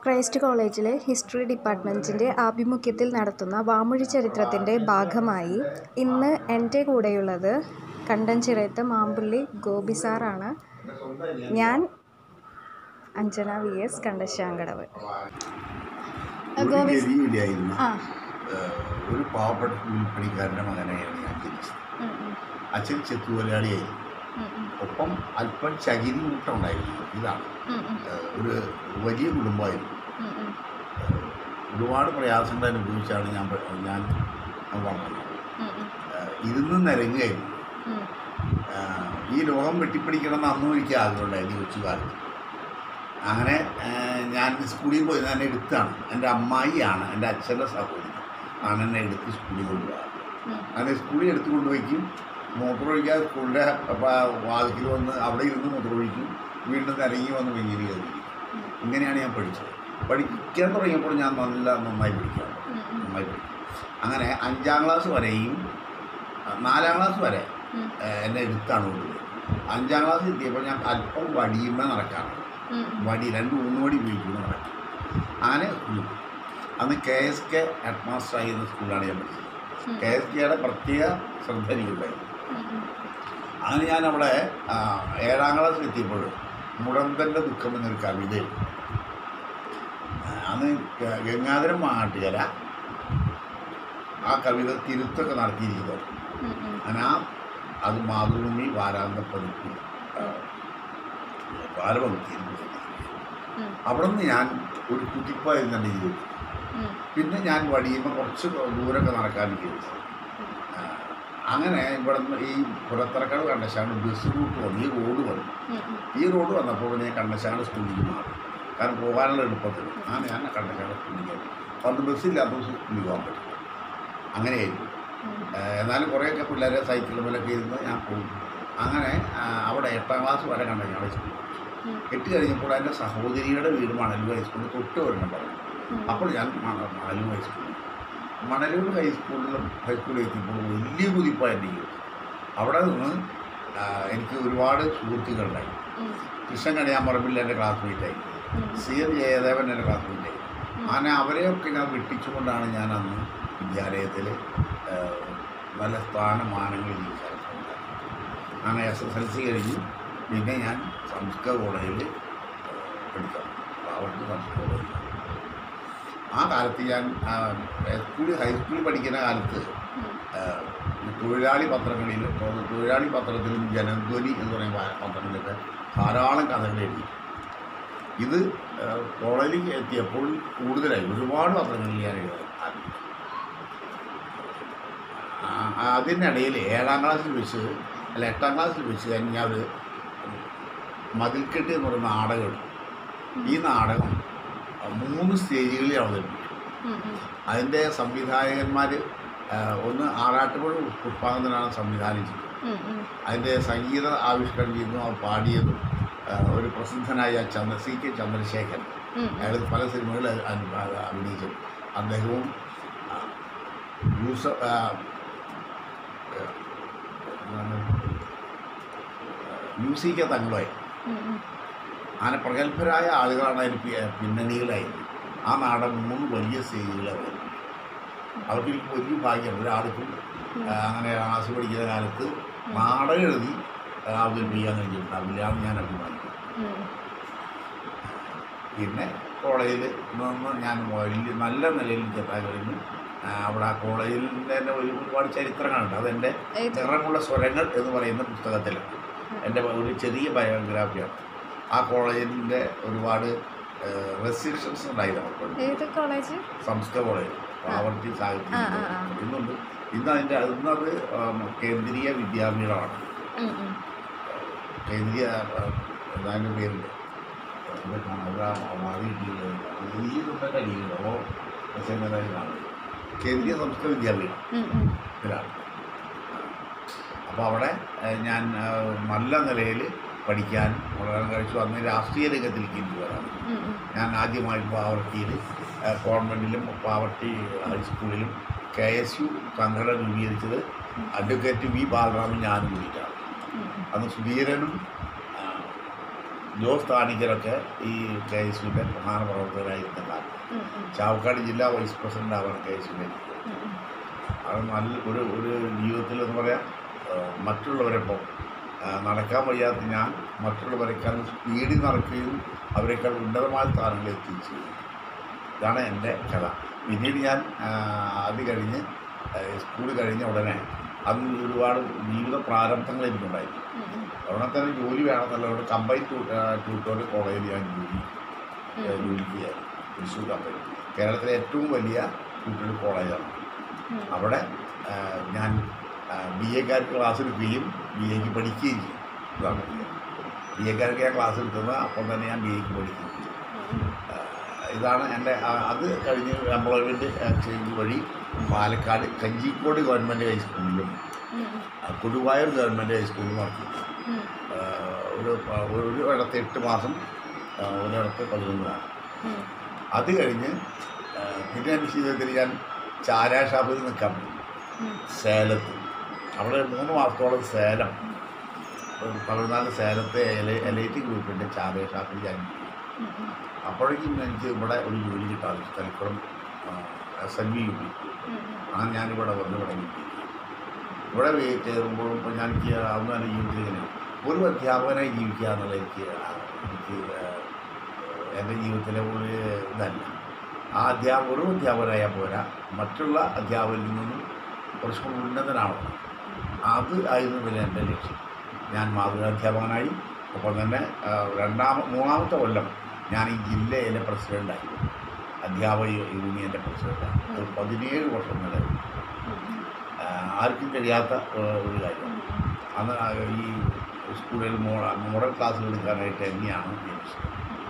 Christ കോളേജിലെ history ഡിപ്പാർട്ട്മെൻറ്റിൻ്റെ ആഭിമുഖ്യത്തിൽ നടത്തുന്ന വാമൊഴി ചരിത്രത്തിൻ്റെ ഭാഗമായി ഇന്ന് എൻ്റെ കൂടെയുള്ളത് കണ്ടംചിറയത്ത് മാമ്പുള്ളി ഗോപി സാറാണ് ഞാൻ അഞ്ജന വി എസ് കണ്ടശ്ശാങ്കടവ് ഗോപി ഗതിയില്ലായിരുന്ന ആ ഒരു പാവപ്പെട്ട കൂലിപ്പണിക്കാരൻ്റെ മകനായാണ് ഞാൻ ജനിച്ചത് ഉം, ഉം, അച്ഛൻ ചെത്തുതൊഴിലാളിയായിരുന്നു ഉം, ഉം, ഒപ്പം അല്പം ചകിരി കൂട്ടമുണ്ടായിരുന്നു ഇതാണ് ഉം, ഉം, ഏഹ് ഒരു വലിയ കുടുംബമായിരുന്നു ഉം, ഉം, ഏഹ് ഒരുപാട് പ്രയാസങ്ങൾ അനുഭവിച്ചാണ് ഞാൻ പ- ഞാൻ വളർന്നത് ഉം, ഉം, ഏഹ് ഇരുന്ന് നിരങ്ങുകയായിരുന്നു ഉം, ഏഹ് ഈ ലോകം വെട്ടിപ്പിടിക്കണം എന്ന് അന്നും എനിക്ക് ആഗ്രഹമുണ്ടായിരുന്നു ഈ കൊച്ചു കാലത്ത് അങ്ങനെ ഏഹ് ഞാൻ സ്കൂളിൽ പോയി എന്നെ എടുത്താണ് എൻ്റെ അമ്മായിയാണ് എൻ്റെ അച്ഛൻ്റെ സഹോദരി ആണ് എന്നെ എടുത്ത് സ്കൂളിൽ കൊണ്ടുപോകാറ് ഉം, അങ്ങനെ സ്കൂളിൽ എടുത്ത് കൊണ്ടുപോയിക്കും മൂത്രമൊഴിക്കാൻ സ്കൂളിൻ്റെ വാതിക്കൽ വന്ന് അവിടെ ഇരുന്ന് മൂത്രമൊഴിക്കും വീണ്ടും ഇറങ്ങി വന്ന് വെഞ്ഞിരി കയറി ഉം. ഇങ്ങനെയാണ് ഞാൻ പഠിച്ചത് പഠിക്കാൻ തുടങ്ങിയപ്പോൾ ഞാൻ നല്ല നന്നായി പഠിക്കാം ഉം, ഉം, നന്നായി പഠിക്കും അങ്ങനെ അഞ്ചാം ക്ലാസ് വരെയും ആ, നാലാം ക്ലാസ് വരെ ഉം, ഏഹ്, എന്നെ എടുത്താണ് കൊണ്ടുപോയത് അഞ്ചാം ക്ലാസ് എത്തിയപ്പോൾ ഞാൻ അല്പം വടിയുമ്പോൾ നടക്കാറ് ഉം, ഉം, വടി രണ്ട് മൂന്ന് വടി ഉപയോഗിക്കുമ്പോൾ നടക്കും അങ്ങനെ സ്കൂളിൽ പോയി. അന്ന് K S K head master ആയിരുന്ന സ്കൂളിലാണ് ഞാൻ പഠിച്ചത് ഉം, കെ എസ് കെയുടെ പ്രത്യേക ശ്രദ്ധ എനിക്കുണ്ടായിരുന്നു ഉം, ഉം, അങ്ങനെ ഞാൻ അവിടെ ആ, ഏഴാം ക്ലാസ്സിൽ എത്തിയപ്പോൾ മുടന്തൻ്റെ ദുഃഖം എന്നൊരു കവിത എഴുതി. ആ, അന്ന് ഗ- ഗംഗാധരൻ മാട്ടുകര ആ കവിത തിരുത്തൊക്കെ നടത്തിയിരിക്കുന്നത് ഉം, ഉം, അങ്ങനെ ആ അത് മാതൃഭൂമി വാരാന്ത പതിപ്പിൽ ബാലഭക്തിയിൽ ഉം, അവിടെ നിന്ന് ഞാൻ ഒരു കുതിപ്പായിരുന്നു എൻ്റെ ജീവിതത്തിൽ ഉം, പിന്നെ ഞാൻ വഴിയുമ്പോൾ കുറച്ച് ദൂരമൊക്കെ നടക്കാൻ വിചാരിച്ചു ആ, അങ്ങനെ ഇവിടെ നിന്ന് ഈ പുറത്തിറക്കാട് കണ്ടശാണ് ബസ് റൂട്ട് വന്നു ഈ റോഡ് വന്നു ഉം, ഉം, ഈ റോഡ് വന്നപ്പോൾ ഞാൻ കണ്ടശാണ് സ്കൂളിലേക്ക് മാറി കാരണം പോകാനുള്ള എളുപ്പത്തിൽ അങ്ങനെ ഞാൻ കണ്ടശാണ് സ്കൂളിലേക്ക് ആയി പണ്ട് ബസ്സില്ലാത്ത ദിവസം സ്കൂളിൽ പോകാൻ പറ്റും അങ്ങനെയായിരുന്നു ഉം, ആ, എന്നാലും കുറേയൊക്കെ പിള്ളേരെ സൈക്കിളുമേലൊക്കെ ഇരുന്ന് ഞാൻ പോകും അങ്ങനെ ആ, അവിടെ എട്ടാം ക്ലാസ് വരെ കണ്ടശാണ് സ്കൂളിൽ ഉം, എട്ട് കഴിഞ്ഞപ്പോൾ എൻ്റെ സഹോദരിയുടെ വീട് മണലൂർ ഹൈസ്കൂളിൽ തൊട്ട് വരണം പറഞ്ഞു ഉം, അപ്പോൾ ഞാൻ മണ- മണലൂർ ഹൈസ്കൂളിൽ മണലൂർ ഹൈസ്കൂളിലും ഹൈസ്കൂളിൽ എത്തിയപ്പോൾ വലിയ കുതിപ്പാണ് എൻ്റെ ജീവിതം അവിടെ നിന്ന് ആ, എനിക്ക് ഒരുപാട് സുഹൃത്തുക്കളുണ്ടായി ഉം, കൃഷ്ണൻ കണിയാമ്പറമ്പിൽ എൻ്റെ ക്ലാസ്മേറ്റായി ഉം, സി എം ജയദേവൻ എൻ്റെ ക്ലാസ്മേറ്റായി അങ്ങനെ അവരെയൊക്കെ ഞാൻ വെട്ടിച്ചുകൊണ്ടാണ് ഞാൻ അന്ന് വിദ്യാലയത്തിൽ ആ, നല്ല സ്ഥാനമാനങ്ങളിൽ ജീവിക്കാറുണ്ട് അങ്ങനെ എസ് എസ് എൽ സി കഴിഞ്ഞു പിന്നെ ഞാൻ സംസ്കൃത കോളേജിൽ പഠിക്കാം പാവട്ടി സംസ്കൃത കോളേജിൽ ആ കാലത്ത് ഞാൻ ആ, സ്കൂളിൽ ഹൈസ്കൂളിൽ പഠിക്കുന്ന കാലത്ത് ഉം, ആ, ഈ തൊഴിലാളി പത്രങ്ങളിൽ തൊ- തൊഴിലാളി പത്രത്തിലും ജനധ്വനി എന്ന് പറയുന്ന പ- പത്രങ്ങളിലൊക്കെ ധാരാളം കഥകൾ എഴുതി ഇത് ആ, കോളേജിൽ എത്തിയപ്പോൾ കൂടുതലായി ഒരുപാട് പത്രങ്ങളിൽ ഞാൻ എഴുതാൻ ആരംഭിച്ചു ആ- അതിനിടയിൽ ഏഴാം ക്ലാസ്സിൽ വെച്ച് അല്ല എട്ടാം ക്ലാസ്സിൽ വെച്ച് ഞാൻ ഞാൻ ഒരു മതിൽക്കെട്ട് എന്ന് പറയുന്ന നാടകം എടുത്തു ഈ നാടകം ആ, മൂന്ന് സ്റ്റേജുകളിൽ അവതരിപ്പിച്ചു ഉം, ഉം, അതിൻ്റെ സംവിധായകന്മാർ ഒന്ന് ആറാട്ടുപുഴ പുഷ്പാനന്ദനാണ് സംവിധാനം ചെയ്തത് ഉം, ഉം, അതിൻ്റെ സംഗീത ആവിഷ്കരണം ചെയ്യുന്നു അത് പാടിയതും ആ, ഒരു പ്രസിദ്ധനായ ചന്ദ്ര സി കെ ചന്ദ്രശേഖരൻ ഉം, അയാൾ പല സിനിമകളിൽ അ- അ- അ- അഭിനയിച്ചു അദ്ദേഹവും ആ, യൂസഫ് ആ, ആ, എന്താണ്, യു സി കെ തങ്ങളുമായി ഉം, ഉം, അങ്ങനെ പ്രഗത്ഭരായ ആളുകളാണ് അതിന് പി- പിന്നണിയിലായത് ആ നാടൻ മൂന്ന് വലിയ സ്റ്റേജുകളായിരുന്നു അവർക്ക് എനിക്ക് വലിയ ഭാഗ്യമാണ് ഒരാൾക്കും ആ, അങ്ങനെ ക്ലാസ് പഠിക്കുന്ന കാലത്ത് നാടകം എഴുതി ആ, അവതരിപ്പിക്കാൻ കഴിഞ്ഞിട്ടുണ്ടാവില്ല എന്ന് ഞാൻ അഭിമാനിക്കുന്നു ഉം, പിന്നെ കോളേജിൽ നിന്ന് ഞാൻ വലിയ നല്ല നിലയിൽ എത്താൻ കഴിഞ്ഞു ആ, അവിടെ ആ കോളേജിൻ്റെ തന്നെ ഒരു ഒരുപാട് ചരിത്രങ്ങളുണ്ട് അതെൻ്റെ ഏത്? നിറമുള്ള സ്വരങ്ങൾ എന്ന് പറയുന്ന പുസ്തകത്തിലാണ് എൻ്റെ ഒരു ചെറിയ ബയോഗ്രാഫിയാണ് ആ കോളേജിൻ്റെ ഒരുപാട് റെസ്ട്രിക്ഷൻസ് ഉണ്ടായിരുന്നു അവർക്ക് ഏത് കോളേജ് സംസ്കൃത കോളേജ് പാവർട്ടി സാഹിത്യം ആ, ആ, ആ. ഇന്നുണ്ട് ഇന്ന് അതിൻ്റെ ഇന്നത് ആം, കേന്ദ്രീയ വിദ്യാപീഠമാണ് ഉം, ഉം, കേന്ദ്രീയ ആ, എന്തായാലും പേരുണ്ട് അവിടെ കാണാം. അവിടെ ആ മാറി കിട്ടിയില്ല ഈ ഇതൊക്കെ അടിയില്ലോ പ്രസംഗതായി കാണും കേന്ദ്രീയ സംസ്കൃത വിദ്യാപീഠം ഉം, ഉം, ഇതിലാണ് അപ്പോൾ അവിടെ ഏഹ്, ഞാൻ ഏഹ്, നല്ല നിലയിൽ പഠിക്കാൻ വളരെ കഴിച്ചു അന്ന് രാഷ്ട്രീയ രംഗത്തിലേക്ക് എനിക്ക് വരാൻ ഉം, ഉം, ഞാൻ ആദ്യമായിട്ട് പാവർട്ടിയിൽ കോൺവെൻറ്റിലും പാവർട്ടി ഹൈസ്കൂളിലും കെ എസ് യു സംഘടന രൂപീകരിച്ചത് അഡ്വക്കേറ്റ് വി ബാലറാമും ഞാനും കൂടിയിട്ടാണ് ഉം, ഉം, അന്ന് സുധീരനും ആ, ജോസ് താണിക്കരൊക്കെ ഈ കെ എസ് യുവിൻ്റെ പ്രധാന പ്രവർത്തകരായിരുന്ന കാലം ഉം, ഉം, ചാവക്കാട് ജില്ലാ വൈസ് പ്രസിഡന്റ് ആവാണ് കെ എസ് യുവിൻ്റെ ഉം, ഉം. അത് നല്ല ഒരു ഒരു ജീവിതത്തിൽ എന്ന് പറയാം മറ്റുള്ളവരെപ്പം നടക്കാൻ വയ്യാത്ത ഞാൻ മറ്റുള്ളവരെക്കാൾ സ്പീഡിൽ നടക്കുകയും അവരെക്കാൾ ഉന്നതമായ സ്ഥാനങ്ങളിൽ എത്തിച്ചു ഇതാണ് എൻ്റെ കഥ പിന്നീട് ഞാൻ ആ, അത് കഴിഞ്ഞ് സ്കൂൾ കഴിഞ്ഞ ഉടനെ അന്ന് ഒരുപാട് ജീവിത പ്രാരംഭങ്ങൾ എനിക്കുണ്ടായിരുന്നു ഉം, ഉം, ഉടനെ തന്നെ ജോലി വേണമെന്നുള്ളതുകൊണ്ട് കമ്പൈൻ ട്യൂട്ടോറിയൽ കോളേജിൽ ഞാൻ ജോലി ഉം, ഏഹ്, ജോലി ചെയ്യായിരുന്നു തൃശ്ശൂർ കമ്പനി കേരളത്തിലെ ഏറ്റവും വലിയ ട്യൂട്ടോറിയൽ കോളേജാണ് ഉം. അവിടെ ആ, ഞാൻ ബി എക്കാർക്ക് ക്ലാസ് എടുക്കുകയും ബി എക്ക് പഠിക്കുകയും ചെയ്യും ഇതാണ് ബി എക്കാർക്ക് ഞാൻ ക്ലാസ് എടുക്കുന്നത് അപ്പം തന്നെ ഞാൻ ബി എക്ക് പഠിക്കുകയും ചെയ്യും ഉം, ആ, ഇതാണ് എൻ്റെ ആ, അത് കഴിഞ്ഞ് എംപ്ലോയ്മെൻറ്റ് എക്സ്ചേഞ്ച് വഴി പാലക്കാട് കഞ്ചിക്കോട് ഗവൺമെൻറ് ഹൈസ്കൂളിലും ഉം, ഉം, ആ, കൊടുവായൂർ ഗവൺമെൻറ് ഹൈസ്കൂളിലും വർക്ക് ചെയ്തു ഉം, ആ, ഒരു ഒരു ഇടത്ത് എട്ട് മാസം ആ, ഒരിടത്ത് പതിനൊന്ന് മാസം ഉം, അത് കഴിഞ്ഞ് ആ, പിന്നെ എൻ്റെ ജീവിതത്തിൽ ഞാൻ ചാരാ ഷാപ്പിൽ നിൽക്കാൻ പോയി ഉം. സേലത്ത് അവിടെ മൂന്ന് മാസത്തോളം സേലം ഒരു തമിഴ്നാട് സേലത്തെ എല എലൈറ്റ് ഗ്രൂപ്പിൻ്റെ ചാരാ ഷാപ്പിൽ ഞാൻ പോയി. ഉം, ഉം, അപ്പോഴേക്കും എനിക്ക് ഇവിടെ ഒരു ജോലി കിട്ടാതെ Thalakkulam S N V U P ഉം, ഉം. ആ ഞാനിവിടെ വന്ന് ഇവിടെ കിട്ടി ഇവിടെ വേ- കയറുമ്പോഴും ഇപ്പം ഞാൻ എനിക്ക് അന്ന് എൻ്റെ ജീവിതത്തിൽ ഇങ്ങനെ ഒരു അധ്യാപകനായി ജീവിക്കുക എന്നുള്ള എനിക്ക് ആ, എനിക്ക് ആ, എൻ്റെ ജീവിതത്തിലെ ഒരു ഇതല്ല ആ അധ്യാപക ഒരു അധ്യാപകനായാൽ പോരാ മറ്റുള്ള അധ്യാപകരിൽ നിന്നും കുറച്ചും കൂടി ഉന്നതനാവണം അത് ആയിരുന്നു പിന്നെ എൻ്റെ ലക്ഷ്യം ഞാൻ മാതൃകാധ്യാപകനായി ഒപ്പം തന്നെ ആ, രണ്ടാമ മൂന്നാമത്തെ കൊല്ലം ഞാൻ ഈ ജില്ലയിലെ പ്രസിഡൻ്റായി അധ്യാപക യൂണിയൻ്റെ പ്രസിഡൻ്റായി ഒരു പതിനേഴ് വർഷം നിലവിൽ ഉം, ഉം, ആ, ആർക്കും കഴിയാത്ത ആ, ഒരു കാര്യം ഉം, അന്ന് ആ ഈ സ്കൂളിൽ മോ മോഡൽ ക്ലാസ്സുകൾ എടുക്കാനായിട്ട് എന്നെയാണ് നിയമിച്ചത്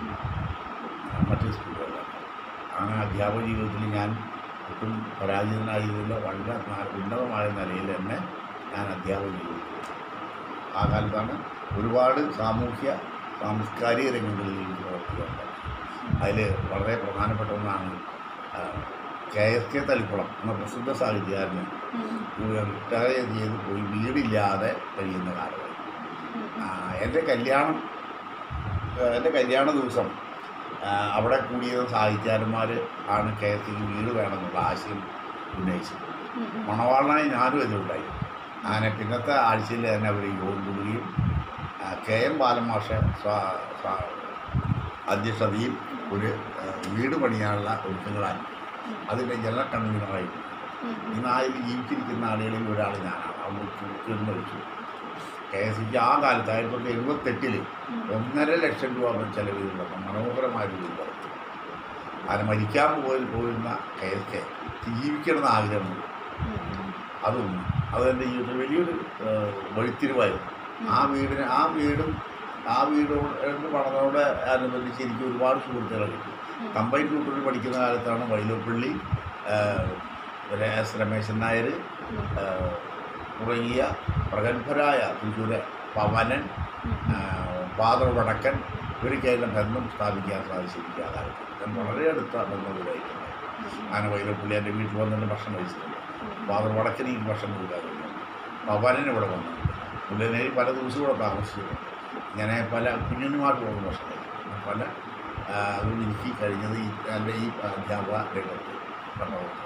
ആ, മറ്റ് സ്കൂളുകളിൽ അങ്ങനെ അധ്യാപക ജീവിതത്തിൽ ഞാൻ ഒട്ടും പരാജിതനായതില്ല വളരെ ന- ഉന്നതമായ നിലയിൽ തന്നെ ഞാൻ അധ്യാപക ജീവിതത്തിൽ ആ കാലത്താണ് ഒരുപാട് സാമൂഹ്യ സാംസ്കാരിക രംഗങ്ങളിൽ എനിക്ക് പ്രവർത്തിക്കാറുണ്ട് അതിൽ വളരെ പ്രധാനപ്പെട്ട ഒന്നാണ് ആ, കെ എസ് കെ തളിക്കുളം എന്ന പ്രസിദ്ധ സാഹിത്യകാരന് ഉം, റിട്ടയർ ചെയ്ത് പോയി വീടില്ലാതെ കഴിയുന്ന കാലമായി ഉം, ആ, എൻ്റെ കല്യാണം ആ, എൻ്റെ കല്യാണ ദിവസം ആ, അവിടെ കൂടിയ സാഹിത്യകാരന്മാർ ആണ് കെ എസ് സിക്ക് വീട് വേണമെന്നുള്ള ആശയം ഉന്നയിച്ചത് ഉം, ഉം. മണവാളനായി ഞാനും ഇതിലുണ്ടായി അങ്ങനെ പിന്നത്തെ ആഴ്ചയിൽ തന്നെ അവർ യോഗം കൂടുകയും ആ, കെ എം ബാലമാഷ സ്വാ- സ്വാ- അധ്യക്ഷതയിൽ ഒരു ആ, വീട് പണിയാനുള്ള ഒരുക്കങ്ങളായി അതിൻ്റെ ജനറൽ കൺവീനറായി ഉം, ഉം. ഇന്ന് ആ ഇതിൽ ജീവിച്ചിരിക്കുന്ന ആളുകളിൽ ഒരാൾ ഞാനാണ് അവർ തീർന്നു വെച്ചു കെ എസ് സിക്ക് ആ കാലത്ത് ആയിരത്തി തൊള്ളായിരത്തി എഴുപത്തെട്ടിൽ ഉം. ഒന്നര ലക്ഷം രൂപ ചെലവ് ചെയ്തിട്ടുള്ള മനോഹരമായ ഒരു വീട് അങ്ങനെ മരിക്കാൻ പോയി പോയിരുന്ന കെ എസ് കെ ജീവിക്കണമെന്ന് ആഗ്രഹമുണ്ട് ഉം, ഉം. അതൊന്നും അതെൻ്റെ ജീവിതത്തിൽ വലിയൊരു ആ, വഴിത്തിരിവായിരുന്നു ആ വീടിന് ആ വീടും ആ വീടോട് പണതോടെ അനുബന്ധിച്ച് എനിക്ക് ഒരുപാട് സുഹൃത്തുക്കളെ കിട്ടി ഉം. കമ്പൈൻ ട്യൂട്ടറിൽ പഠിക്കുന്ന കാലത്താണ് വൈലോപ്പള്ളി ആ, എസ് രമേശൻ നായർ ഉം, ആ, തുടങ്ങിയ പ്രഗത്ഭരായ തൃശ്ശൂരെ പവനൻ ഉം, ആ, ഫാദർ വടക്കൻ ഇവരൊക്കെയെല്ലാം ബന്ധം സ്ഥാപിക്കാൻ സാധിച്ചിരിക്കുക ആ കാലത്ത് ഞാൻ വളരെ അടുത്ത ബന്ധമുണ്ടായിട്ടുണ്ട് അങ്ങനെ വൈലോപ്പള്ളി എൻ്റെ വീട്ടിൽ വന്നിട്ട് ഭക്ഷണം കഴിച്ചിട്ടുണ്ട് ഫാദർ വടക്കന് ഈ ഭക്ഷണം കൊടുക്കാറുണ്ട് പവനൻ ഇവിടെ വന്നിട്ടുണ്ട് പുള്ളിനെ പല ദിവസവും ഇവിടെ താമസിച്ചിട്ടുണ്ട് ഇങ്ങനെ പല കുഞ്ഞുണ്ണിമാർക്ക് പോകുന്ന ഭക്ഷണം കഴിക്കും പല ആ, അതുകൊണ്ട് എനിക്ക് കഴിഞ്ഞത് ഈ എൻ്റെ ഈ അധ്യാപക രംഗത്ത് പ്രവർത്തനം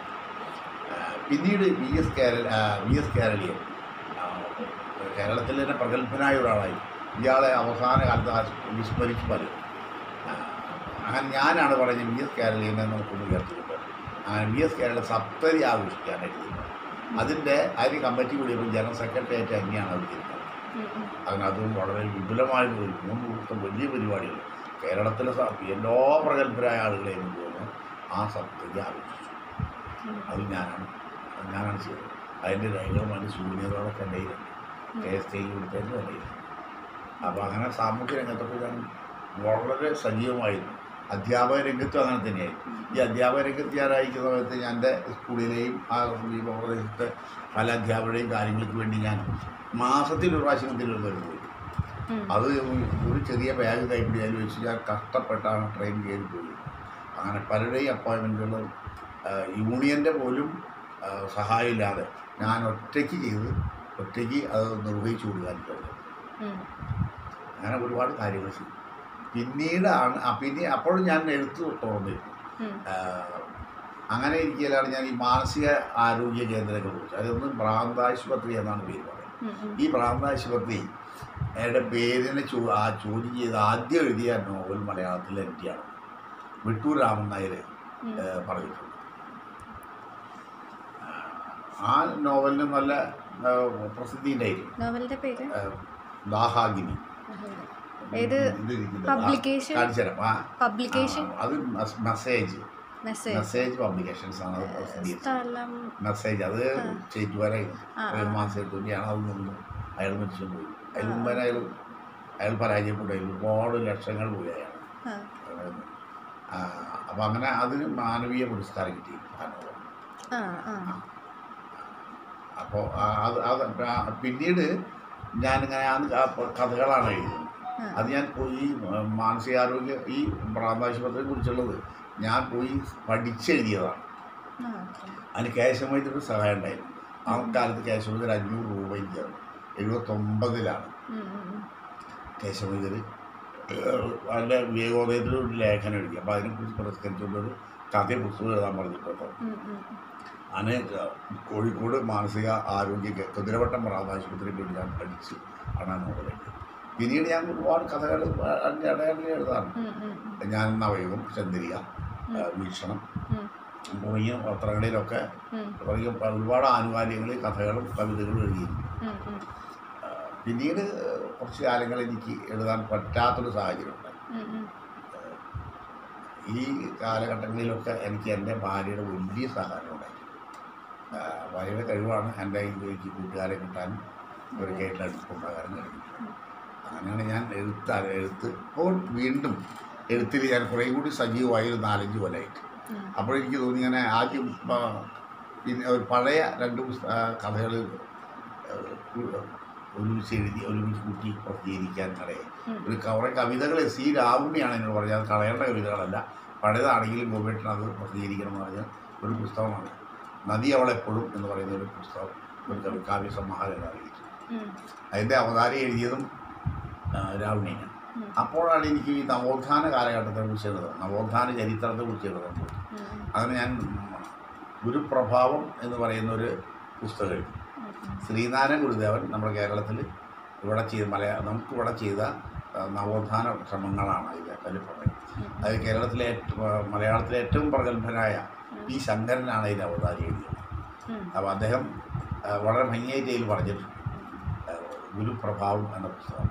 പിന്നീട് V S Kerala V S Keraleeyan ആ, കേരളത്തിൽ തന്നെ പ്രഗത്ഭനായ ഒരാളായി ഇയാളെ അവസാന കാലത്ത് ആ വിസ്മരിച്ചു പലരും ആ, അങ്ങനെ ഞാനാണ് പറഞ്ഞത് വി എസ് കേരളീയനെ നമുക്കൊന്ന് ഉയർത്തിക്കൊണ്ട് അങ്ങനെ വി എസ് കേരള സപ്തതി ആഘോഷിക്കാനായിട്ട് തീരുമാനം അതിൻ്റെ അതിന് കമ്മിറ്റി കൂടിയപ്പോൾ ജനറൽ സെക്രട്ടറി ആയിട്ട് തന്നെയാണ് അവർ തീരുമാനം ഉം, ഉം. അതിനതും വളരെ വിപുലമായ ഒരു മൂന്ന് ദിവസത്തെ വലിയ പരിപാടികൾ കേരളത്തിലെ സ- എല്ലാ പ്രഗത്ഭരായ ആളുകളെയും കൊണ്ടുവന്ന് ആ സപ്തതി ആഘോഷിച്ചു ഉം, അത് ഞാനാണ് അത് ഞാനാണ് ചെയ്തത് അതിൻ്റെ രേഖകളും അതിൻ്റെ സൂര്യതകളൊക്കെ എൻ്റെ കയ്യിലുണ്ട് കെ എസ് കെ കൊടുത്തതിൻ്റെ കയ്യിലുണ്ട് അപ്പോൾ അങ്ങനെ സാമൂഹ്യ രംഗത്തൊക്കെ ഞാൻ വളരെ സജീവമായിരുന്നു അധ്യാപക രംഗത്തും അങ്ങനെ തന്നെയായിരുന്നു ഈ അധ്യാപക രംഗത്ത് ഞാനായിരിക്കുന്ന സമയത്ത് ഞാൻ എൻ്റെ സ്കൂളിലെയും ആ ഈ പ്രദേശത്തെ പല അധ്യാപകരുടെയും കാര്യങ്ങൾക്ക് വേണ്ടി ഞാൻ മാസത്തിൽ ഒരു പ്രാവശ്യം തിരുവനന്തപുരം പോയി ഉം. അത് ഒരു ചെറിയ ബാഗ് കൈപ്പിടി അതിൽ വെച്ച് ഞാൻ കഷ്ടപ്പെട്ടാണ് ട്രെയിൻ കയറി പോയി അങ്ങനെ പലരുടെയും അപ്പോയിൻമെൻറ്റുകളും യൂണിയൻ്റെ പോലും ആ, സഹായമില്ലാതെ ഞാൻ ഒറ്റയ്ക്ക് ചെയ്ത് ഒറ്റയ്ക്ക് അത് നിർവഹിച്ചു കൊടുക്കാൻ കഴിയും ഉം. അങ്ങനെ ഒരുപാട് കാര്യങ്ങൾ ചെയ്തു പിന്നീടാണ് ആ പിന്നെ അപ്പോഴും ഞാൻ എഴുത്ത് തുറന്നിരുന്നു ഉം. ആഹ് അങ്ങനെ ഇരിക്കലാണ് ഞാൻ ഈ മാനസിക ആരോഗ്യ കേന്ദ്രങ്ങളെ കുറിച്ച് അതൊന്ന് ഭ്രാന്താശുപത്രി എന്നാണ് പേര് പറയുന്നത് ഉം, ഉം. ഈ ഭ്രാന്താശുപത്രി അയാളുടെ പേരിനെ ചോ ആ ചോദ്യം ചെയ്ത് ആദ്യം എഴുതിയ നോവൽ മലയാളത്തിലെ എൻ്റെയാണ് വിട്ടൂർ രാമൻ നായർ ഉം. ഏഹ് പറഞ്ഞിട്ടുണ്ട് ആ നോവലിന് നല്ല ഏഹ് പ്രസിദ്ധി ഉണ്ടായിരുന്നു നോവലിന്റെ പേര് ഏഹ് ദാഹാഗിനി ഏത് ഇത് ഇരിക്കുന്നത്. publication? ആ, കാണിച്ചു തരാം. ആ, പബ്ലിക്കേഷൻ ആ, അത് മസ്- മെസ്സേജ് മെസ്സേജ് മെസ്സേജ് പബ്ലിക്കേഷൻസ് ആണ് അത് പ്രസിദ്ധീകരിച്ചത് സ്ഥലം മെസ്സേജ് അത് ചേറ്റുവരയും ആ, ആ. മാസത്തുണ്ടിയാണ് അത് നിന്നു അയാൾ മരിച്ചു പോയി അതിന് മുമ്പേ അയാൾ അയാൾ പരാജയപ്പെട്ടു അതിൽ ഒരുപാട് ലക്ഷങ്ങൾ പോയി അയാൾ ആ, അപ്പം അങ്ങനെ അതിന് മാനവീയ പുരസ്കാരം കിട്ടി ആ നോവൽ ആ ആ അപ്പോൾ അത് അത് ആ പിന്നീട് ഞാനിങ്ങനെ ആ ക- കഥകളാണ് എഴുതുന്നത് ആ. അത് ഞാൻ പോയി മാനസികാരോഗ്യ ഈ പ്രാന്താശുപത്രിയെ കുറിച്ചുള്ളത് ഞാൻ പോയി പഠിച്ചെഴുതിയതാണ് ആ, ഓക്കേ. അതിന് കേശവൈദ്യരുടെ സഹായം ഉണ്ടായിരുന്നു ആ കാലത്ത് കേശവൈദ്യർ അഞ്ഞൂറ് രൂപ എനിക്കാണ് എഴുപത്തൊമ്പതിലാണ് ഉം, ഉം, ഉം. കേശവൈദ്യർ അതിൻ്റെ വിവേകോദയത്തിൽ ഒരു ലേഖനം എഴുതി അപ്പോൾ അതിനെക്കുറിച്ച് പുരസ്കരിച്ചുകൊണ്ടൊരു കഥ പുസ്തകം എഴുതാൻ പറഞ്ഞിട്ടുണ്ട് ഉം, ഉം, ഉം. അങ്ങനെ കോഴിക്കോട് മാനസിക ആരോഗ്യ കേ- കുതിരവട്ടം പ്രാന്താശുപത്രിയിൽ പോയി ഞാൻ പഠിച്ച് ആണ് ആ നോവൽ എഴുതിയത് പിന്നീട് ഞാൻ ഒരുപാട് കഥകൾ അതിൻ്റെ ഇടയിൽ എഴുതാറുണ്ട് ഉം, ഉം, ഉം. ഞാൻ നവയുഗം ചന്ദ്രിക ആ, വീക്ഷണം ഉം, തുടങ്ങിയ പത്രങ്ങളിലൊക്കെ ഉം, തുടങ്ങിയ ഒരുപാട് ആനുകാലികങ്ങളിൽ കഥകളും കവിതകളും എഴുതിയിരുന്നു ഉം, ഉം. ആ, പിന്നീട് കുറച്ച് കാലങ്ങൾ എനിക്ക് എഴുതാൻ പറ്റാത്തൊരു സാഹചര്യം ഉണ്ടായി ഉം, ഉം. ഈ കാലഘട്ടങ്ങളിലൊക്കെ എനിക്ക് എൻ്റെ ഭാര്യയുടെ വലിയ സഹായം ഉണ്ടായി ആ, ഭാര്യയുടെ കഴിവാണ് എൻ്റെ എനിക്ക് കൂട്ടുകാരെ കിട്ടാനും ഒരു കേട്ടിൽ അടുപ്പുണ്ടാകാനും കഴിഞ്ഞു അങ്ങനെയാണ് ഞാൻ എഴുത്ത് എഴുത്ത് ഇപ്പോൾ വീണ്ടും എഴുത്തിൽ ഞാൻ കുറേ കൂടി സജീവമായി ഒരു നാലഞ്ച് കൊല്ലമായിട്ട് ഉം. അപ്പോഴെനിക്ക് തോന്നി ഇങ്ങനെ ആദ്യം ആ, പിന്നെ ഒരു പഴയ രണ്ട് കഥകൾ ഒരുമിച്ച് എഴുതി ഒരുമിച്ച് കൂട്ടി പ്രസിദ്ധീകരിക്കാൻ ഇടയായി ഉം. ഒരു കുറേ കവിതകൾ സി രാവുണ്ണിയാണ് എന്നോട് പറഞ്ഞത് അത് കളയേണ്ട കവിതകളല്ല പഴയതാണെങ്കിലും ഗോപേട്ടൻ അത് പ്രസിദ്ധീകരിക്കണം എന്ന് പറഞ്ഞ ഒരു പുസ്തകമാണ് നദി അവളെപ്പോഴും എന്ന് പറയുന്ന ഒരു പുസ്തകം ഒരു കവി കാവ്യ സമാഹാരം അറിയിച്ചു ഉം. അതിൻ്റെ അവതാരം എഴുതിയതും ആ, രാവുണ്ണിയാണ് ഉം. അപ്പോഴാണ് എനിക്ക് ഈ നവോത്ഥാന കാലഘട്ടത്തെ കുറിച്ച് എഴുതുന്നത് നവോത്ഥാന ചരിത്രത്തെ കുറിച്ച് എഴുതുന്നത് ഉം. അങ്ങനെ ഞാൻ ഗുരുപ്രഭാവം എന്ന് പറയുന്ന ഒരു പുസ്തകം എഴുതി ഉം. ഉം. ശ്രീനാരായണ ഗുരുദേവൻ നമ്മുടെ കേരളത്തിൽ ഇവിടെ ചെയ്ത മലയാ നമുക്ക് ഇവിടെ ചെയ്ത ആ, നവോത്ഥാന ശ്രമങ്ങളാണ് ഇത് അതിൽ പറയുന്നത് അത് കേരളത്തിലെ ഏറ്റവും ആ, മലയാളത്തിലെ ഏറ്റവും പ്രഗത്ഭനായ പി ശങ്കരനാണ് അതിൻ്റെ അവതാരി എഴുതിയത് ഉം. അപ്പോൾ അദ്ദേഹം ആ, വളരെ ഭംഗിയായിട്ട് അതിൽ പറഞ്ഞിട്ടുണ്ട് ആ, ഗുരുപ്രഭാവം എന്ന പുസ്തകം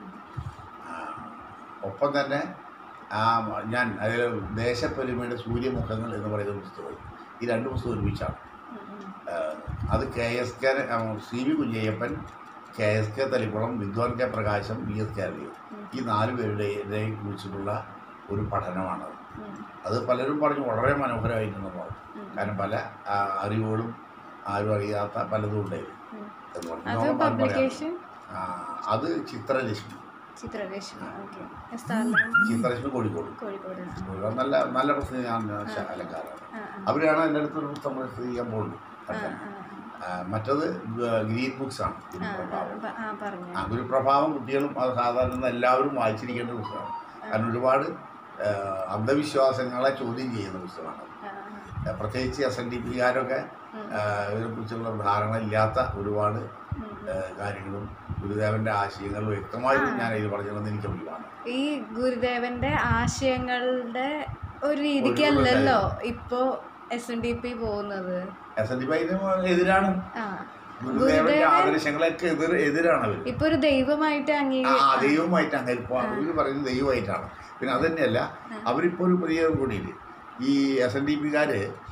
ആ, ഒപ്പം തന്നെ ആ, ഞാൻ അതിൽ ദേശപ്പൊലിമയുടെ സൂര്യമുഖങ്ങൾ എന്ന് പറയുന്ന പുസ്തകം ഈ രണ്ട് പുസ്തകം ഒരുമിച്ചാണ് ഉം. ഉം. ആ, അത് K S K C V Kunhayyappan K S K Thalikkulam വിദ്വാൻ കെ പ്രകാശം വി എസ് കെ അറിയും ഈ നാല് പേരുടെയും കുറിച്ചിട്ടുള്ള ഒരു പഠനമാണത് ഉം. അത് പലരും പറഞ്ഞു വളരെ മനോഹരമായിട്ടെന്ന് പറഞ്ഞു ഉം. കാരണം പല ആ, അറിവുകളും ആരും അറിയാത്ത പലതും ഉണ്ടായിരുന്നു ഉം. എന്ന് പറഞ്ഞു. അത് നോക്കാൻ പറയാം. പബ്ലിക്കേഷൻ ആ, അത് ചിത്രലക്ഷ്മി ചിത്രവേഷം ഓക്കെ സ്ഥലം ചിത്രലക്ഷ്മി കോഴിക്കോട് കോഴിക്കോട് കോഴിക്കോട് നല്ല നല്ല പ്രസിദ്ധിയാണ് അലങ്കാരമാണ് ആ ആ അവരാണ് എൻ്റെ അടുത്ത് ഒരു പുസ്തകം പ്രസിദ്ധീകരിക്കാൻ പോകുന്നത് ആ പഠിക്കാൻ. ആ ആ, മറ്റത് ഗ- ഗ്രീൻ ബുക്സ് ആണ് ആ, ആ, ഗുരുപ്രഭാവം പ- ആ പറഞ്ഞു ആ ഗുരുപ്രഭാവം കുട്ടികളും അത് സാധാരണ എല്ലാവരും വായിച്ചിരിക്കേണ്ട പുസ്തകമാണ് കാരണം ഒരുപാട് ആ, അന്ധവിശ്വാസങ്ങളെ ചോദ്യം ചെയ്യുന്ന പുസ്തകമാണ് ആ, ആ, പ്രത്യേകിച്ച് എസ് എൻ ഡി പിക്കാരൊക്കെ ഉം. ഇതിനെക്കുറിച്ചുള്ള ധാരണ ഇല്ലാത്ത ഒരുപാട് ഉം. ആ, കാര്യങ്ങളും ഗുരുദേവൻ്റെ ആശയങ്ങൾ വ്യക്തമായിട്ട് ആ. ഞാൻ ഇത് പറഞ്ഞിരുന്നത് എനിക്ക് അഭിമാനം ഈ ഗുരുദേവന്റെ ആശയങ്ങളുടെ ഒരു രീതിക്കല്ലല്ലോ ഇപ്പോ എസ് എൻ ഡി പി പോകുന്നത് എസ് എൻ ഡി പി എതിരാണ് ആ ഗുരുദേവന്റെ ഗുരുദേവൻ- ആദർശങ്ങളൊക്കെ എതിർ എതിരാണ് അവർ ഇപ്പൊ ഒരു ദൈവമായിട്ട് ആ അംഗീകരിക്കും ദൈവമായിട്ട് അങ്ങനെ ഇപ്പോൾ അവർ പറയുന്നത് ദൈവമായിട്ടാണ് പിന്നെ അത് തന്നെയല്ല അവരിപ്പോൾ ഒരു പുതിയ കൂടിയില്ല ഈ എസ് എൻ ഡി പിക്കാർ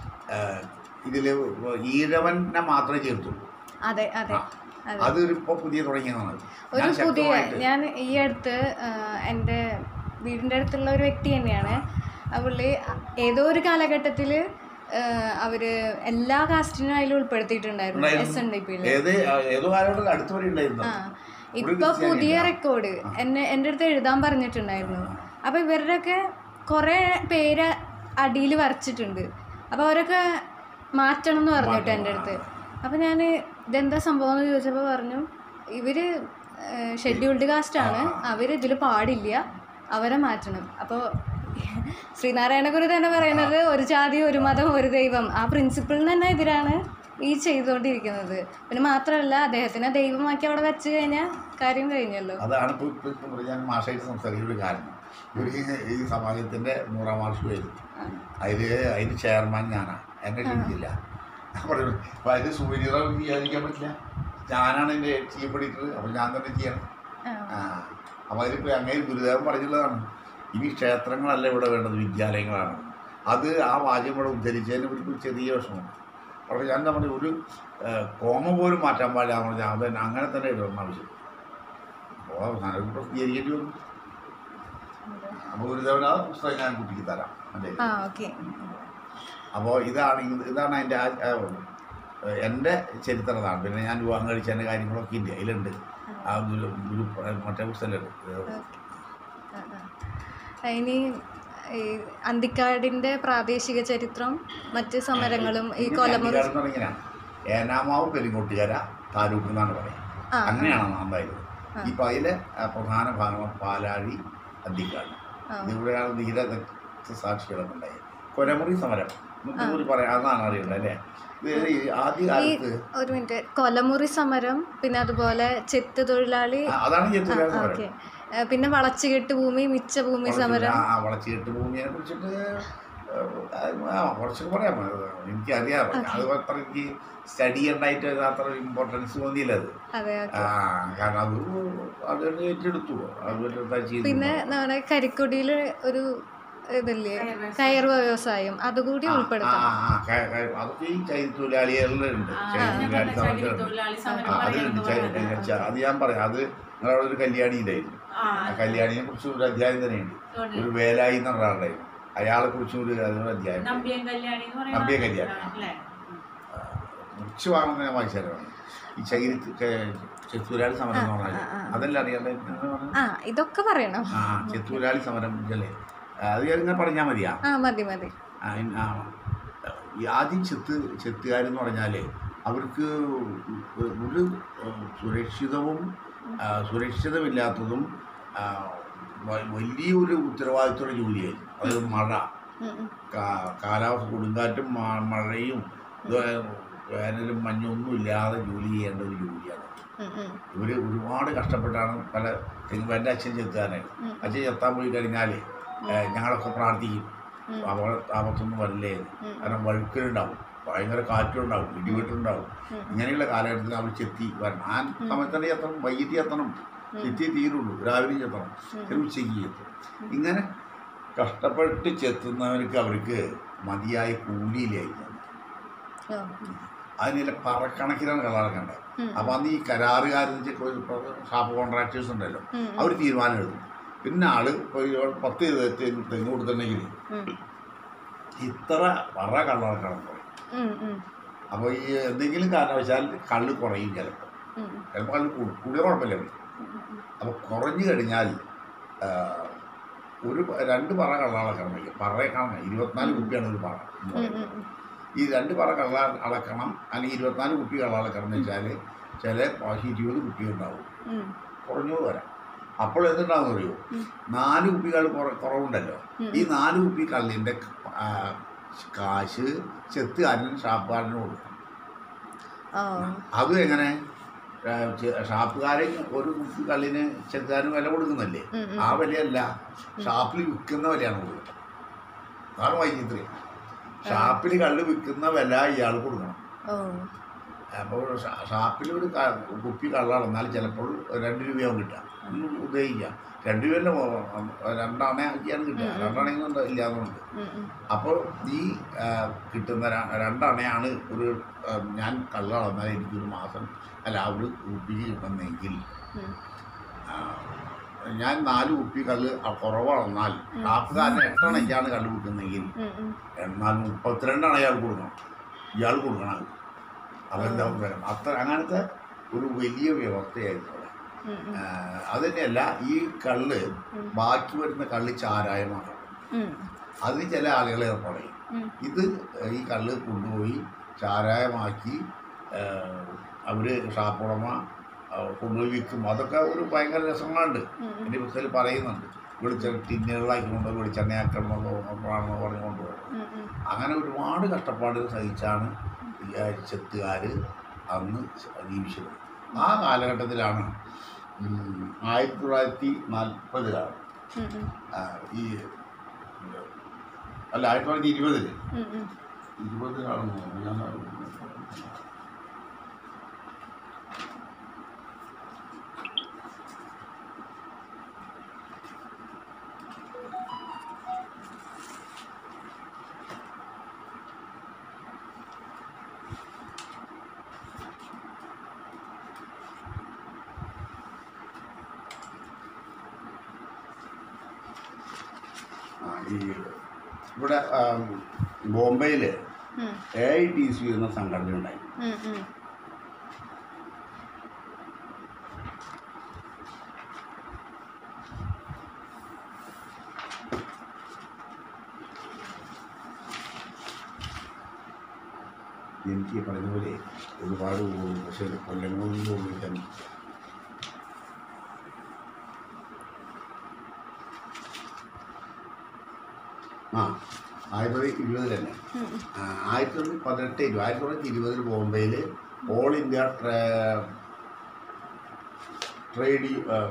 ഇതിൽ ഈഴവനെ മാത്രമേ ചേർത്തുള്ളൂ അതെ അതെ ആ. അതെ അതിപ്പോൾ പുതിയ തുടങ്ങിയതാണ് ഒരു ഞാൻ പുതിയ ശക്തമായിട്ട് ഞാൻ ഈ അടുത്ത് ആ, എൻ്റെ വീടിൻ്റെ അടുത്തുള്ള ഒരു വ്യക്തി തന്നെയാണ് ആ പുള്ളി ഏതോ ഒരു കാലഘട്ടത്തിൽ അവർ എല്ലാ കാസ്റ്റിനും അതിൽ ഉൾപ്പെടുത്തിയിട്ടുണ്ടായിരുന്നു എസ് എൻ ഡി പിയിൽ ഏത് ഏതോ കാലഘട്ടത്തിൽ അടുത്ത് വരെ ഉണ്ടായിരുന്നു ആ ഇപ്പൊ പുതിയ റെക്കോർഡ് എന്നെ എൻ്റെ അടുത്ത് എഴുതാൻ പറഞ്ഞിട്ടുണ്ടായിരുന്നു അപ്പൊ ഇവരുടെയൊക്കെ കുറേ പേര് അടിയിൽ വരച്ചിട്ടുണ്ട് അപ്പൊ അവരൊക്കെ മാറ്റണം എന്ന് പറഞ്ഞിട്ട് എൻ്റെ അടുത്ത് അപ്പൊ ഞാൻ ഇതെന്താ സംഭവം എന്ന് ചോദിച്ചപ്പോൾ പറഞ്ഞു ഇവര് ഷെഡ്യൂൾഡ് കാസ്റ്റ് ആണ് അവർ ഇതിൽ പാടില്ല അവരെ മാറ്റണം അപ്പോൾ ശ്രീനാരായണ ഗുരു തന്നെ പറയുന്നത് ഒരു ജാതി ഒരു മതം ഒരു ദൈവം ആ പ്രിൻസിപ്പിളിന് തന്നെ എതിരാണ് ഈ ചെയ്തുകൊണ്ടിരിക്കുന്നത് പിന്നെ മാത്രമല്ല അദ്ദേഹത്തിനെ ദൈവമാക്കി അവിടെ വെച്ച് കഴിഞ്ഞാൽ കാര്യം കഴിഞ്ഞല്ലോ അതാണ് ഇപ്പോൾ ഇപ്പോൾ ഇപ്പോൾ ഞാൻ മാഷായിട്ട് സംസാരിക്കുന്ന ഒരു കാരണം ഒരു ഈ സമാജത്തിൻ്റെ നൂറാം വാർഷികം വരും അതിൽ അതിന് ചെയർമാൻ ഞാനാണ് എന്നെ ക്ഷണിച്ചില്ല ഞാൻ പറഞ്ഞു അപ്പോൾ അതിന് സൂര്യത വിചാരിക്കാൻ പറ്റില്ല ഞാനാണ് എൻ്റെ ചീഫ് എഡിറ്റർ അപ്പോൾ ഞാൻ തന്നെ ചെയ്യണം ആ. ആ അപ്പോൾ അതിലിപ്പോൾ അങ്ങനെ ഗുരുദേവൻ പറഞ്ഞിട്ടുള്ളതാണ് ഇനി ക്ഷേത്രങ്ങളല്ല ഇവിടെ വേണ്ടത് വിദ്യാലയങ്ങളാണ് അത് ആ വാചകം ഇവിടെ ഉദ്ധരിച്ചതിന് ഒരു ചെറിയ വിഷമം അപ്പോൾ ഞാൻ എന്താ പറയുക ഒരു ഏഹ്, കോമ പോലും മാറ്റാൻ പാടില്ല എന്ന് പറഞ്ഞാൽ അത് അങ്ങനെ തന്നെ ഇടണം ആവശ്യം അപ്പോൾ നല്ലൊരു പ്രസിദ്ധീകരിക്കേണ്ടി വന്നു അപ്പോൾ ഗുരുദേവൻ ആ പുസ്തകം ഞാൻ കുട്ടിക്ക് തരാം അല്ലേ ആ ഓക്കെ അപ്പോൾ ഇതാണ് ഇത് ഇതാണ് അതിൻ്റെ ആ- ആ, ഏഹ്, എൻ്റെ ചരിത്രം ഇതാണ് പിന്നെ ഞാൻ വിവാഹം കഴിച്ചതിൻ്റെ കാര്യങ്ങളൊക്കെ ഉണ്ട് അതിലുണ്ട് ആ ഗുരു ഗുരു മറ്റേ പുസ്തകത്തിലുണ്ട് ഇനി ഈ അന്തിക്കാടിന്റെ പ്രാദേശിക ചരിത്രം മറ്റ് സമരങ്ങളും ഈ കൊലമുറി എന്ന് പറഞ്ഞാൽ ഏനാമാവ് പെരിങ്ങോട്ടുകര താലൂക്ക് എന്നാണ് പറയുക ആ, അങ്ങനെയാണ് അന്നായിരുന്നത് ഇപ്പം അതിലെ ആ, പ്രധാന ഭാഗം പാലാഴി അന്തിക്കാട് ആ. ഇതിവിടെയാണ് ധീര സാക്ഷികളൊക്കെ ഉണ്ടായത് കൊലമുറി സമരം കൂടി പറയാം അതാണ് അറിയുന്നത് അല്ലേ ഇത് ഈ ആദ്യ കാലത്ത് ഒരു മിനിറ്റ് കൊലമുറി സമരം പിന്നെ അതുപോലെ ചെത്ത് തൊഴിലാളി ആ, അതാണ് ചെത്തുകാര സമരം ഓക്കെ പിന്നെ വളച്ചുകെട്ട് ഭൂമി മിച്ച ഭൂമി സമരം ആ വളച്ചിട്ട് ഭൂമിയെ കുറിച്ചിട്ട് ആ കുറച്ചൊക്കെ പറയാം എനിക്കറിയാം അത് അത്ര എനിക്ക് സ്റ്റഡി ഉണ്ടായിട്ട് അത് അത്ര ഇമ്പോർട്ടൻസ് തോന്നിയില്ല അത് അതെ ആ കാരണം അത് അത് തന്നെ ഏറ്റെടുത്തു അത് ഏറ്റെടുത്താ ചെയ്തു പിന്നെ നമ്മുടെ കരിക്കൊടിയിൽ ഒരു ഇതില്ലേ കയർ വ്യവസായം അതുകൂടി ആ, ഉൾപ്പെടുത്തണം ആ, ആ, ക- ക- അതൊക്കെ ഈ ചൈന തൊഴിലാളികളിലുണ്ട് ചൈന തൊഴിലാളി സമരത്തിലുണ്ട് തൊഴിലാളി സമരം ആ, അതിലുണ്ട് പറയുന്നത് ചൈന- പറയുന്നത്. ച- അത് ഞാൻ പറയാം അത് നിങ്ങളവിടെ ഒരു കല്യാണി ഉണ്ടായിരുന്നു ആ, ആ കല്യാണിയെ കുറിച്ച് ഒരു അധ്യായം തന്നെയുണ്ട് ഉണ്ട്. ഒരു വേലായി എന്ന ഒരാളുണ്ടായിരുന്നു അയാളെ കുറിച്ച് ഒരു അതൊരു അധ്യായം നമ്പ്യൻ കല്യാണി എന്ന് പറയുന്നത് നമ്പ്യൻ കല്യാണി. ആ, അല്ലേ? മുറിച്ച് വാങ്ങുന്ന ഞാൻ വായിച്ചാലാണ് ഈ ചൈന ചെത്തുരാളി സമരം എന്ന് പറഞ്ഞാൽ ആ, ആ, ആ. അതല്ല അറിയാതെ ആ ഇതൊക്കെ പറയണം ആ ചെത്തുരാളി സമരം അല്ലേ അത് ഇങ്ങനെ പറഞ്ഞാൽ മതിയാ ആ മതി മതി ആ, ഇൻ- ആ, ഈ ആദ്യം ചെത്ത് ചെത്തുകാരെന്ന് പറഞ്ഞാൽ അവർക്ക് ഒരു ഏഹ്, സുരക്ഷിതവും ആ, സുരക്ഷിതമില്ലാത്തതും ആ, വ- വലിയൊരു ഉത്തരവാദിത്തമുള്ള ജോലിയായിരുന്നു അതായത് മഴ ഉം, ഉം. കാ- കാലാവസ്ഥ കൊടുങ്കാറ്റും മ- മഴയും ഇത് വേനലും മഞ്ഞൊന്നും ഇല്ലാതെ ജോലി ചെയ്യേണ്ട ഒരു ജോലിയാണ് ഉം, ഉം. ഇവർ ഒരുപാട് കഷ്ടപ്പെട്ടാണ് പല തെങ്ങ് എൻ്റെ അച്ഛൻ ചെത്താനായിട്ട് ഉം. അച്ഛൻ ചെത്താൻ പോയി കഴിഞ്ഞാൽ ഞങ്ങളൊക്കെ പ്രാർത്ഥിക്കും ഉം. അപകട ആപത്തൊന്നും വരില്ലേ എന്ന്. ഉം. കാരണം വഴുക്കലുണ്ടാവും ഭയങ്കര കാറ്റുണ്ടാവും ഇടിവെട്ടുണ്ടാവും ഉം. ഇങ്ങനെയുള്ള കാലഘട്ടത്തിൽ അവർ ചെത്തി വരണം ആ സമയത്ത് തന്നെ ചെത്തണം വൈകിട്ട് ചെത്തണം ചെത്തി തീരുള്ളൂ രാവിലെ ചെത്തണം ഒരു ഉച്ചയ്ക്ക് ചെത്തും ഇങ്ങനെ കഷ്ടപ്പെട്ട് ചെത്തുന്നവർക്ക് അവർക്ക് മതിയായ കൂലിയിലായിരുന്നു ഓ. അതിന് പറക്കണക്കിനാണ് കളറക്കണ്ടത് ഉം. അപ്പോൾ അന്ന് ഈ കരാറുകാരെന്ന് ഷാപ്പ് കോൺട്രാക്ടേഴ്സ് ഉണ്ടല്ലോ ഉം. അവർ തീരുമാനം എടുക്കും പിന്നെ ആള് ഇപ്പൊ ഈ പത്ത് തെങ്ങ് തെങ്ങ് കൊടുത്തിട്ടുണ്ടെങ്കിൽ ഉം. ഇത്ര പറ കള്ളറക്കണം പറയും ഉം, ഉം. അപ്പോൾ ഈ എന്തെങ്കിലും കാരണവശാൽ കള്ള് കുറയും ചിലപ്പോൾ ഉം. ചിലപ്പോൾ കള്ള് കൂടും കൂടിയ കുഴപ്പമില്ല അവർക്ക് അപ്പോൾ കുറഞ്ഞു കഴിഞ്ഞാൽ ആ, ഒരു പ- രണ്ട് പറ കള്ളളക്കണം വയ്ക്കും പറയെ കാണണം ഇരുപത്തിനാല് കുപ്പിയാണ് ഒരു പറ എന്ന് ഉം, പറയുന്നത്. ഉം, ഉം. ഈ രണ്ട് പറ കള്ള അളക്കണം അല്ലെങ്കിൽ ഇരുപത്തിനാല് കുപ്പി കള്ള അളക്കണം എന്ന് വെച്ചാൽ ചില പ്രാവശ്യം ഇരുപത് കുപ്പി ഉണ്ടാവും ഉം. കുറഞ്ഞു വരാം അപ്പോൾ എന്തുണ്ടാവും അറിയോ നാല് കുപ്പികൾ കുറ- കുറവുണ്ടല്ലോ ഈ നാല് കുപ്പി കള്ളിൻ്റെ ആ, കാശ് ചെത്തുകാരനും ഷാപ്പുകാരനും കൊടുക്കും ഓ. അത് എങ്ങനെ ആ, ചെ- ഷാപ്പുകാരൻ ഒരു കുപ്പി കള്ളിന് ചെത്തുകാരന് വില കൊടുക്കുന്നല്ലേ ഉം, ഉം. ആ വിലയല്ല ഷാപ്പിൽ വിൽക്കുന്ന വിലയാണ് കൊടുക്കുന്നത് അതാണ് വൈചിത്രം ഷാപ്പിൽ കള്ള് വിൽക്കുന്ന വില ഇയാൾ കൊടുക്കണം ഓ. അപ്പോൾ ഷാപ്പിൽ ഒരു ക- കുപ്പി കള്ളാണെന്നാൽ ചിലപ്പോൾ രണ്ട് രൂപയാവും കിട്ടുക ഒന്ന് ഉദ്ദേശിക്കാം രണ്ട് രൂപയല്ല രണ്ടാണ ആക്കിയാണ് കിട്ടുക രണ്ടാണെങ്കിൽ ഇല്ലാന്നുണ്ട് ഉം, ഉം. അപ്പോൾ ഈ ആ, കിട്ടുന്ന ര- രണ്ടണയാണ് ഒരു ആ, ഞാൻ കള്ള അളന്നാൽ എനിക്കൊരു മാസം അല്ല ഒരു കുപ്പിക്ക് കിട്ടുന്നെങ്കിൽ ഉം. ആ, ഞാൻ നാല് കുപ്പി കള്ള് കുറവളന്നാൽ ഷാപ്പുകാരൻ എട്ടണയ്ക്കാണ് കള്ള് കിട്ടുന്നെങ്കിൽ ഉം, ഉം. എന്നാൽ മുപ്പത്തിരണ്ടാണ് അയാൾ കൊടുക്കണം ഇയാൾ കൊടുക്കണം അത്. അതെന്താ ഉത്തരം അത്ര അങ്ങനത്തെ ഒരു വലിയ വ്യവസ്ഥയായിരുന്നു അവിടെ ഉം, ഉം. ആ, അത് തന്നെയല്ല ഈ കള്ള് ബാക്കി വരുന്ന കള്ള് ചാരായമാണ് ഉം. അതിന് ചില ആളുകൾ ഏർപ്പാടായി ഉം. ഇത് ഈ കള്ള് കൊണ്ടുപോയി ചാരായമാക്കി അവർ ഷാപ്പുടമ ആ, കൊണ്ടുപോയി വിൽക്കും അതൊക്കെ ഒരു ഭയങ്കര രസങ്ങളുണ്ട് ഉം, ഉം. എൻ്റെ പുസ്തകത്തിൽ പറയുന്നുണ്ട് വെളിച്ചെണ്ണ ടിന്നുകളാക്കി കൊണ്ട് വെളിച്ചെണ്ണയാക്കണമെന്നോ ആണെന്നോ പറഞ്ഞുകൊണ്ട് പോകും ഉം, ഉം. അങ്ങനെ ഒരുപാട് കഷ്ടപ്പാടുകൾ സഹിച്ചാണ് ഈ ആ ചെത്തുകാർ അന്ന് ജീവിച്ചത് ആ കാലഘട്ടത്തിലാണ് ഉം, ആയിരത്തി തൊള്ളായിരത്തി നാൽപ്പതിലാണ് ഉം, ഉം. ഈ അല്ല ആയിരത്തി തൊള്ളായിരത്തി ഇരുപതിൽ ഉം, ഉം. ഇരുപതിലാണെന്ന് തോന്നുന്നു ഞാൻ ആ, ഈ ഇവിടെ ബോംബെയിൽ ഉം, എ ഐ ടി സി എന്ന സംഘടന ഉണ്ടായി ഉം, ഉം. എനിക്ക് ഈ പറഞ്ഞ പോലെ ഒരുപാട് പോകും പക്ഷേ കൊല്ലങ്ങളിൽ പോകാൻ ആ ആയിരത്തി തൊള്ളായിരത്തി ഇരുപതിൽ തന്നെ ഉം, ഉം. ആ, ആയിരത്തി തൊള്ളായിരത്തി പതിനെട്ട് ഇരുപത് ആയിരത്തി തൊള്ളായിരത്തി ഇരുപതിൽ ബോംബെയിൽ all India trade trade union- ആ,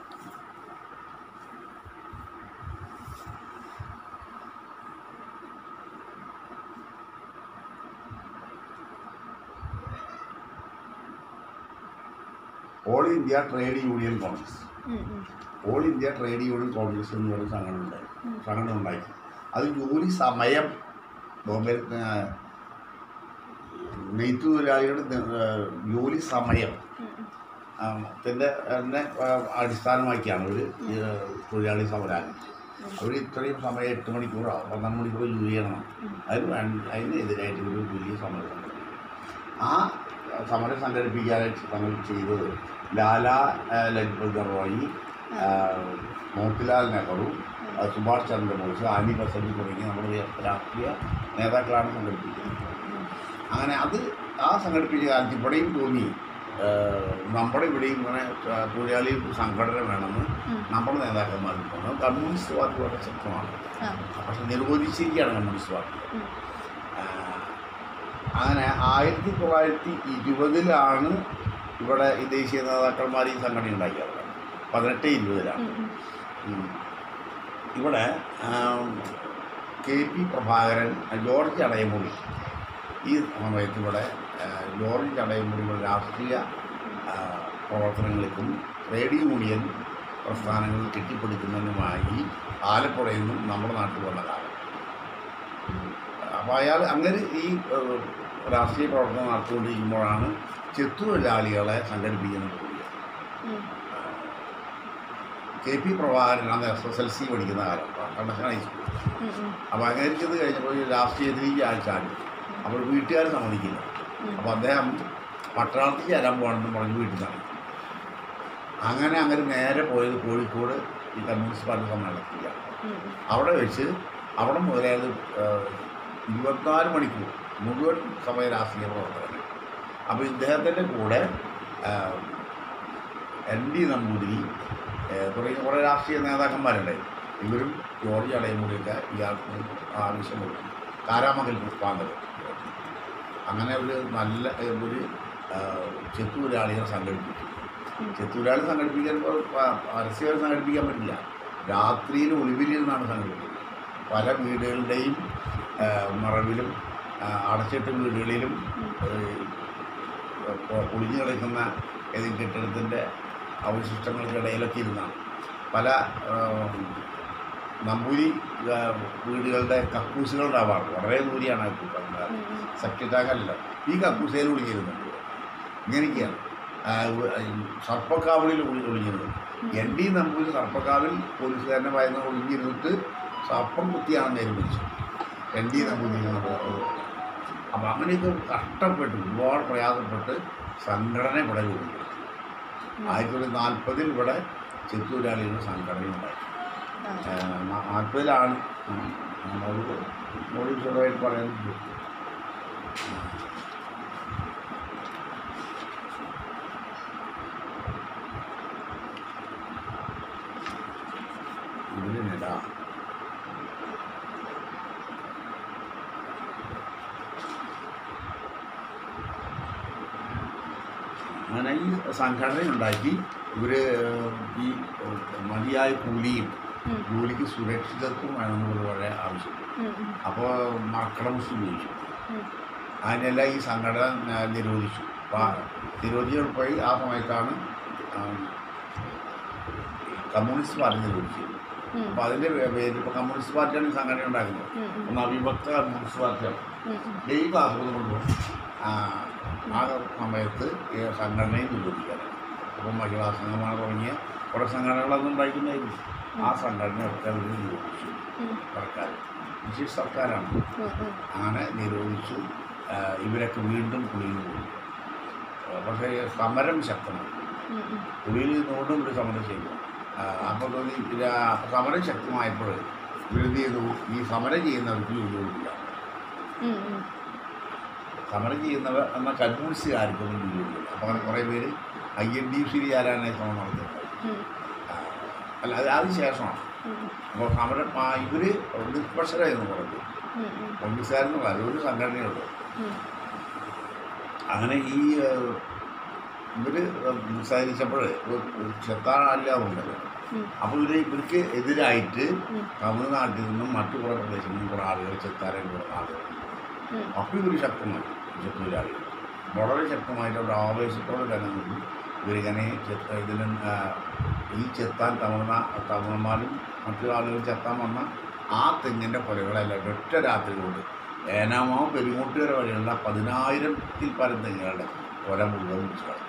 all India trade union congress ഉം, ഉം. All India trade union congress എന്ന് പറയുന്ന സംഘടന ഉണ്ടായി ഉം. സംഘടന ഉണ്ടാക്കി അത് ജോലി സമയം ബോംബെ ആ, നെയ്ത്ത് തൊഴിലാളികളുടെ നെ- ആ, ജോലി സമയം ഉം, ഉം. ആ, ത്തിൻ്റെ തന്നെ ആ, അടിസ്ഥാനമാക്കിയാണ് ഒരു തൊഴിലാളി സമരം ആരംഭിച്ചത് അവർ ഇത്രയും സമയം എട്ട് മണിക്കൂറോ പന്ത്രണ്ട് മണിക്കൂറോ ജോലി ചെയ്യണം അതിന് വേണ്ട അതിനെതിരായിട്ട് ഒരു വലിയ സമരം സംഘടിപ്പിച്ചു. ആ സമരം സംഘടിപ്പിക്കാനായിട്ട് തങ്ങൾ ചെയ്തത് ലാല ആ, ലജ്പത് റോയി ആ, മോത്തിലാൽ നെഹ്റു ആ, സുഭാഷ് ചന്ദ്രബോസ് ആനി ബസന്ത് തുടങ്ങിയ നമ്മുടെ രാഷ്ട്രീയ നേതാക്കളാണ് സംഘടിപ്പിക്കുന്നത് അങ്ങനെ അത് ആ സംഘടിപ്പിച്ച കാലത്ത് ഇവിടെയും തോന്നി ആ, നമ്മുടെ ഇവിടെയും ഇങ്ങനെ ആ, തൊഴിലാളി സംഘടന വേണമെന്ന് ഉം. നമ്മുടെ നേതാക്കന്മാർക്ക് തോന്നുന്നു കമ്മ്യൂണിസ്റ്റ് പാർട്ടി വളരെ ശക്തമാണ് ആ. പക്ഷെ നിർവചിച്ചിരിക്കുകയാണ് കമ്മ്യൂണിസ്റ്റ് പാർട്ടി ഉം. ആ, അങ്ങനെ ആയിരത്തി തൊള്ളായിരത്തി ഇരുപതിലാണ് ഇവിടെ ഈ ദേശീയ നേതാക്കന്മാർ ഈ സംഘടന ഉണ്ടാക്കിയത് പതിനെട്ട് ഇരുപതിലാണ് ഉം, ഉം. ഉം. ഇവിടെ ആം, കെ പി പ്രഭാകരൻ ജോർജ് അടയമുടി ഈ സമയത്ത് ഇവിടെ ആ, ജോർജ് അടയമുടി ഇവിടെ രാഷ്ട്രീയ ആ, പ്രവർത്തനങ്ങൾക്കും ട്രേഡ് യൂണിയൻ പ്രസ്ഥാനങ്ങൾ കെട്ടിപ്പടുക്കുന്നതിനുമായി ആലപ്പുഴയിൽ നിന്നും നമ്മുടെ നാട്ടിൽ വന്ന കാലം അപ്പോൾ അയാൾ അങ്ങനെ ഈ ഏഹ്, രാഷ്ട്രീയ പ്രവർത്തനം നടത്തിക്കൊണ്ടിരിക്കുമ്പോഴാണ് ചെത്തുതൊഴിലാളികളെ സംഘടിപ്പിക്കുന്നത് കൂടിയത് ഉം. കെ പി പ്രഭാകരൻ അന്ന് എസ് എസ് എൽ സി പഠിക്കുന്ന കാലം കണ്ടക്ഷൻ ഹൈസ്കൂൾ ഉം, ഉം. അപ്പോൾ അങ്ങനെ ചെന്ന് കഴിഞ്ഞപ്പോൾ ഈ രാഷ്ട്രീയത്തിലേക്ക് ആഴ്ചാടി അപ്പോൾ വീട്ടുകാർ സമ്മതിക്കില്ല ഉം. അപ്പോൾ അദ്ദേഹം പട്ടണത്തിൽ ചേരാൻ പോകണമെന്ന് പറഞ്ഞ് വീട്ടിൽ നിന്ന് അങ്ങനെ അങ്ങനെ നേരെ പോയത് കോഴിക്കോട് ഈ കമ്മ്യൂണിസ്റ്റ് പാർട്ടി സമ്മേളനത്തിലാണ് ഉം, ഉം. അവിടെ വെച്ച് അവിടെ മുതലായത് ഇരുപത്തിനാല് മണിക്കൂർ മുഴുവൻ സമയ രാഷ്ട്രീയ പ്രവർത്തകർ അപ്പോൾ ഇദ്ദേഹത്തിൻ്റെ കൂടെ ആ, എൻ ഡി നമ്പൂതിരി ഏ, തുടങ്ങിയ കുറേ രാഷ്ട്രീയ നേതാക്കന്മാരുണ്ടായി ഇവരും ജോർജ് അടയമുടിയൊക്കെ ഇയാൾക്ക് ആവശ്യം കൊടുത്തു കാരാമകൽ പുഷ്പാന്തരം അങ്ങനെ ഒരു നല്ല ഏ, ഒരു ആ, ചെത്തുതൊഴിലാളികളെ സംഘടിപ്പിച്ചു ഉം. ചെത്തുതൊഴിലാളി സംഘടിപ്പിക്കാൻ ഇപ്പോൾ പ- പരസ്യമായി സംഘടിപ്പിക്കാൻ പറ്റില്ല രാത്രിയിൽ ഒളിവിലിൽ നിന്നാണ് സംഘടിപ്പിക്കുന്നത് പല വീടുകളുടെയും ആ, മറവിലും ആ, അടച്ചിട്ട വീടുകളിലും ഒളിഞ്ഞു കിടക്കുന്ന ഏതെങ്കിലും കെട്ടിടത്തിൻ്റെ അവശിഷ്ടങ്ങൾക്കിടയിലൊക്കെ ഇരുന്നാണ് പല ആ, നമ്പൂരി ആ, വീടുകളുടെ കക്കൂസുകൾ ഉണ്ടാവാറുണ്ട് വളരെ ദൂരെയാണ് ആ കക്കൂസ് ഉം, ഉം. സെപ്റ്റി ടാങ്കല്ല ഈ കക്കൂസയിൽ ഒളിഞ്ഞിരുന്നുണ്ട് ഇങ്ങനെയൊക്കെയാണ് ആ, ഉ- ഈ സർപ്പക്കാവിളിൽ ഒളി ഒളിഞ്ഞിരുന്നു എൻ ഡി നമ്പൂരി സർപ്പക്കാവിൽ പോലീസുകാരനെ ഭയന്ന് ഒളിഞ്ഞിരുന്നിട്ട് സർപ്പം കുത്തിയാണ് നേരം പിടിച്ചത് എൻ ഡി നമ്പൂതിരി അപ്പോൾ അങ്ങനെയൊക്കെ കഷ്ടപ്പെട്ട് ഒരുപാട് പ്രയാസപ്പെട്ട് സംഘടന ഇവിടെ രൂപീകരിച്ചു ആയിരത്തി തൊള്ളായിരത്തി നാൽപ്പതിൽ ഇവിടെ ചെത്തുതൊഴിലാളികളുടെ സംഘടന ഉണ്ടായി ആ. നാൽപ്പതിലാണ് നമ്മളോട് മോഡി ചെറുതായിട്ട് പറയുന്നത് അങ്ങനെ ഈ സംഘടന ഉണ്ടാക്കി ഇവർ ഈ മതിയായ കൂലിയും ഉം. ജോലിക്ക് സുരക്ഷിതത്വം വേണമെന്നുള്ള വളരെ ആവശ്യം ഉം, ഉം, അപ്പോൾ മർക്കടംസ് ഉപയോഗിച്ചു ഉം. അതിനെല്ലാം ഈ സംഘടന ആ, നിരോധിച്ചു അപ്പോൾ ആ നിരോധികൾ പോയി ആ സമയത്താണ് ആ, കമ്മ്യൂണിസ്റ്റ് പാർട്ടി നിരോധിച്ചത് ഉം, അപ്പോൾ അതിൻ്റെ പേര് ഇപ്പോൾ കമ്മ്യൂണിസ്റ്റ് പാർട്ടിയാണ് ഈ സംഘടന ഉണ്ടാക്കുന്നത് ഉം, ഉം, ഒന്ന് അവിഭക്ത കമ്മ്യൂണിസ്റ്റ് പാർട്ടിയാണ് ഉം, ഉം. ഈ ക്ലാസ് കൊണ്ടുപോകും ആ ആ സമയത്ത് ഈ സംഘടനയും നിരോധിക്കാനാണ് അപ്പം മഹിളാ സംഘമാണ് തുടങ്ങിയ കുറേ സംഘടനകളൊന്നും ഉണ്ടായിട്ടുണ്ടായിരുന്നു ആ സംഘടനയൊക്കെ അവർ നിരോധിച്ചു ഉം, സർക്കാർ ബ്രിട്ടീഷ് സർക്കാരാണ് ഉം, ഉം. അങ്ങനെ നിരോധിച്ചു ആ, ഇവരൊക്കെ വീണ്ടും കുളിയിൽ പോയി ആ, പക്ഷേ സമരം ശക്തമാണ് ഉം, ഉം. കുളിയിൽ നിന്നുകൊണ്ട് ഇവർ സമരം ചെയ്തു ആ, അപ്പോൾ തോന്നി ഇത് ആ സമരം ശക്തമായപ്പോൾ ഇവരെന്ത് ചെയ്തു ഈ സമരം ചെയ്യുന്നവർക്ക് ജോലി കൊടുക്കില്ല ഉം, ഉം. സമരം ചെയ്യുന്നവർ എന്നാൽ കമ്മ്യൂണിസ്റ്റുകാർക്കൊന്നും ജോലി കൊടുക്കില്ല അപ്പോൾ അങ്ങനെ കുറേ പേര് ഐ എൻ ഡി സി ചേരാനായി ശ്രമം നടത്തുന്നത് ഉം, ആ, അല്ല അത് അതിന് ശേഷമാണ് ഉം, അപ്പോൾ സമരം ആ, ഇവർ നിഷ്പക്ഷരായിരുന്നു പറഞ്ഞു ഉം, ഉം, കമ്മ്യൂണിസ്റ്റുകാരെന്ന് പറയും ഒരു സംഘടനയുള്ളൂ ഉം. അങ്ങനെ ഈ ഇവർ നിസ്സഹരിച്ചപ്പോൾ ചെത്താനല്ല ഉണ്ടല്ലോ ഉം. അപ്പോൾ ഇവർ ഇവർക്ക് എതിരായിട്ട് ഉം. തമിഴ്നാട്ടിൽ നിന്നും മറ്റു കുറേ പ്രദേശങ്ങളിൽ നിന്നും കുറേ ആളുകൾ ചെത്താരൻ കുറേ ആളുകൾ ഉം. അപ്പോൾ ഇവർ ശക്തമായി ചെത്തുതൊഴിലാളികൾ വളരെ ശക്തമായിട്ട് അവർ ആവേശത്തോടെ തന്നെ നിന്ന് ഇവരിങ്ങനെ ചെത്ത ഇതിന് ആ, ഈ ചെത്താൻ തമിഴ്നാ തമിഴന്മാരും മറ്റു ആളുകൾ ചെത്താൻ വന്ന ആ തെങ്ങിൻ്റെ കൊലകളെല്ലാം ഒറ്റ രാത്രി കൊണ്ട് ഏനാമാവ് പെരുങ്ങോട്ടുകര വരെയുള്ള പതിനായിരത്തിൽ പരം തെങ്ങുകളുടെ കൊല മുഴുവൻ മുറിച്ചു കളഞ്ഞു.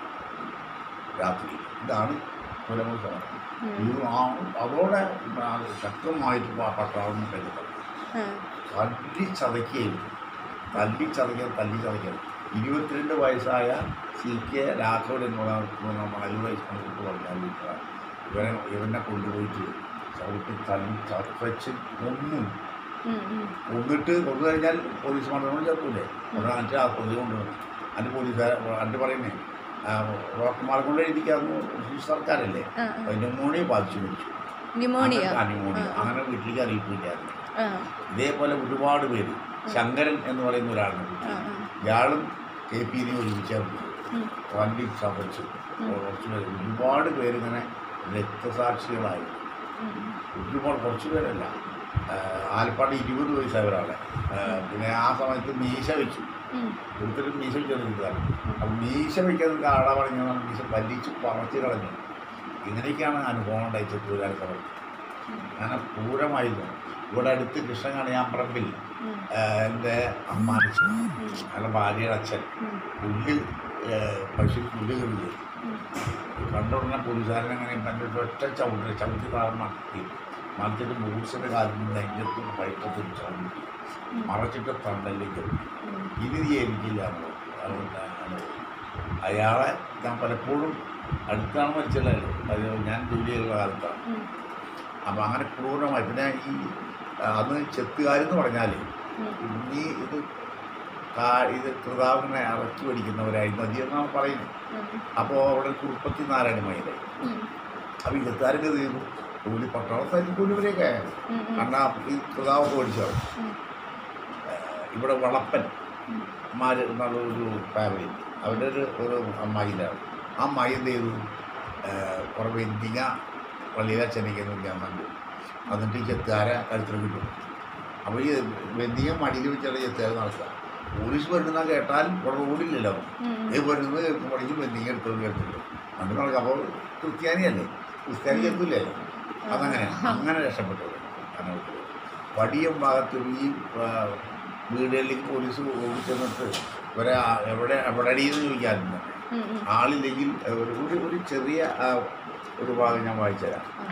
രാത്രി ഇതാണ് കൊലമുറി സമരം ഉം. ഇത് ആ- അതോടെ ആ ശക്തമായിട്ട് പ- പട്ടാളം കരുതണം ആ. തല്ലി ചതയ്ക്കുകയും തല്ലി ചതയ്ക്കാൻ തല്ലി ചതയ്ക്കാൻ ഇരുപത്തിരണ്ട് വയസ്സായ സി കെ രാഘവൻ എന്നുള്ള നാല് വയസ്സ് കുട്ടി പറഞ്ഞാൽ ഇവനെ ഇവനെ കൊണ്ടുപോയിട്ട് ചവിട്ടി തല്ലി ചതച്ച് കൊന്നു ഉം, ഉം. കൊന്നിട്ട് കൊന്നു കഴിഞ്ഞാൽ പോലീസ് മണ്ഡലം ചേർക്കൂലേ അവിടെ എന്നിട്ട് ആ കൊതി കൊണ്ടുവന്നു അതിന് പോലീസുകാർ അതിന് പറയുന്നേ ഡോക്ടർമാരെ കൊണ്ട് എഴുതിക്കാവുന്ന ബ്രിട്ടീഷ് സർക്കാരല്ലേ ആ, ആ. ന്യൂമോണിയ ബാധിച്ചു മരിച്ചു ന്യൂമോണിയ അങ്ങനെ- ആ, ന്യൂമോണിയ ആ, ആ. അങ്ങനെ വീട്ടിലേക്ക് അറിയിപ്പില്ലായിരുന്നു ആ, ഇതേപോലെ ഒരുപാട് പേര് ശങ്കരൻ എന്ന് പറയുന്ന ഒരാളുണ്ട് ആ, ആ. ഇയാളും കെ പി നെ ഒരുമിച്ചാണ് ഉം. വണ്ടി ചതച്ചു കുറച്ച് പേര് ഒരുപാട് പേരിങ്ങനെ രക്തസാക്ഷികളായി ഉം, ഒരുപാട് കുറച്ച് പേരല്ല ആ, ആലപ്പാട് ഇരുപത് വയസ്സായ ഒരാളെ ആ, പിന്നെ ആ സമയത്ത് മീശ വെച്ചു ഉം. ഒരുത്തരും മീശ വെച്ചെടുക്കുകയാണ് അപ്പം മീശ വയ്ക്കുന്ന ആളെ പറഞ്ഞാൽ മീശ വലിച്ചു പറിച്ച് കളഞ്ഞു ഇങ്ങനെയൊക്കെയാണ് അനുഭവം ഉണ്ടായി ചെത്തൂരാൽ സമയം അങ്ങനെ പൂരമായിരുന്നു ഇവിടെ അടുത്ത് കൃഷ്ണകണിയാമ്പറമ്പിൽ ഉം. എൻ്റെ അമ്മാനിച്ചു അയാളുടെ ഭാര്യയുടെ അച്ഛൻ ഉം. പുല്ല് ആ, പശു പുല്ല് കിഴിഞ്ഞു ഉം. കണ്ടുടനെ പോലീസുകാരൻ അങ്ങനെ എൻ്റെ ഒറ്റ ചവിട്ടി ചവിട്ടി താഴെ മറത്തി മറിച്ചിട്ട് ബൂട്ട്സിൻ്റെ കാലിൽ നെഞ്ചത്തും വയറ്റത്തും ചവിട്ടി ഉം. മറച്ചിട്ട് തണ്ടലേക്ക് ഉം. ഇത് നീ എനിക്കില്ല എന്നുള്ളത്. അതുകൊണ്ട് അങ്ങനെ അയാളെ ഞാൻ പലപ്പോഴും അടുത്താണ് മരിച്ചല്ലോ അത് ഞാൻ ജോലി ചെയ്യുന്ന കാലത്താണ് ഉം. അപ്പം അങ്ങനെ ക്രൂരമായി പിന്നെ ഈ ആ, അന്ന് ചെത്തുകാരെന്ന് പറഞ്ഞാൽ ഉം. ഈ ഇത് കാ- ഇത് കൃതാവിനെ ഇറക്കി പഠിക്കുന്നവരായി മതിയെന്നാണ് പറയുന്നത് ഉം. അപ്പോൾ അവിടെ കുറുപ്പത്തി നാരായണ മൈനെ ഉം. അപ്പോൾ ഇരുപത്താരൊക്കെ ഇത് ചെയ്തു കൂലി പട്ടാളത്തായിട്ട് കൂലിവരെയൊക്കെ ഉം. ഉം. കാരണം ഈ കൃതാവൊക്കെ പഠിച്ചോ ഉം. ഇവിടെ വളപ്പൻ ഉം. മാര് എന്നുള്ള ഒരു ഫാമിലി അവരുടെ ഒരു ഒരു അമ്മായിലാണ് ആ അമ്മായി എന്ത് ചെയ്തു കുറേ വെന്തിങ്ങ പള്ളിയിലെ ചെന്നൈക്കെന്ന് വിളിക്കാൻ കണ്ടു എന്നിട്ട് ഈ ചെത്തുകാരെ കഴുത്തിൽ കിട്ടും അപ്പോൾ ഈ വെന്തിങ്ങ മടിയിൽ വെച്ചാണ് ചെത്തുകാർ നടക്കുക പോലീസ് വരുന്ന കേട്ടാൽ ഇവിടെ റോഡില്ലല്ലോ ഉം. ഈ വരുന്നത് പഠിക്കും വെന്തിങ്ങ എടുത്തോണ്ട് കേട്ടില്ല അത് നടക്കുക അപ്പോൾ ക്രിസ്ത്യാനിയല്ലേ ക്രിസ്ത്യാനി ചെത്തില്ലേ അതങ്ങനെ അങ്ങനെ രക്ഷപ്പെട്ടത് അങ്ങനെ വിട്ടത്. വടിയം ഭാഗത്ത് ഈ ആ, വീടുകളിലേക്ക് പോലീസ് ഓടി ചെന്നിട്ട് ഇവരെ ആ- എവിടെ എവിടെയെന്ന് ചോദിക്കാറുണ്ട് ഉം. ഉം. ആളില്ലെങ്കിൽ ഒരു ഒരു ഒരു ചെറിയ ആ, ഒരു ഭാഗം ഞാൻ വായിച്ചു തരാം ആ.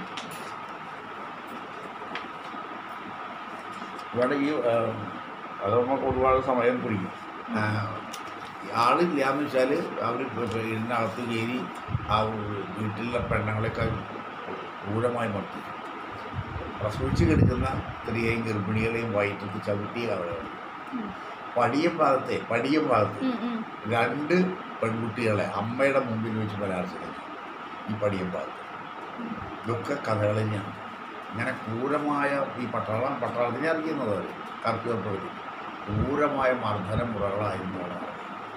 ഇവിടെ ഈ ആ, അത് നമുക്ക് ഒരുപാട് സമയം പിടിക്കും ആ, ആളില്ല എന്ന് വെച്ചാൽ അവർ ഇതിനകത്ത് കയറി ആ വീട്ടിലുള്ള പെണ്ണുങ്ങളെയൊക്കെ ക്രൂരമായി മർത്തി പ്രസവിച്ച് കിടക്കുന്ന സ്ത്രീയെയും ഗർഭിണികളെയും വയറ്റത്ത് ചവിട്ടിയ കവളയാണ് ഉം. പടിയം ഭാഗത്തെ പടിയം ഭാഗത്ത് ഉം. ഉം. രണ്ട് പെൺകുട്ടികളെ അമ്മയുടെ മുമ്പിൽ വെച്ച് ബലാത്സംഗം ചെയ്തു. ഈ പടിയം ഭാഗത്ത് ഇതൊക്കെ കഥകൾ തന്നെയാണ് ഇങ്ങനെ ക്രൂരമായ ഈ പട്ടാളം പട്ടാളത്തിനെ അറിയുന്നത് അവർ കറുപ്പ് കറുപ്പെടുത്തി ക്രൂരമായ മർദ്ദന മുറകളായിരുന്നു അവിടെ നടന്നത്.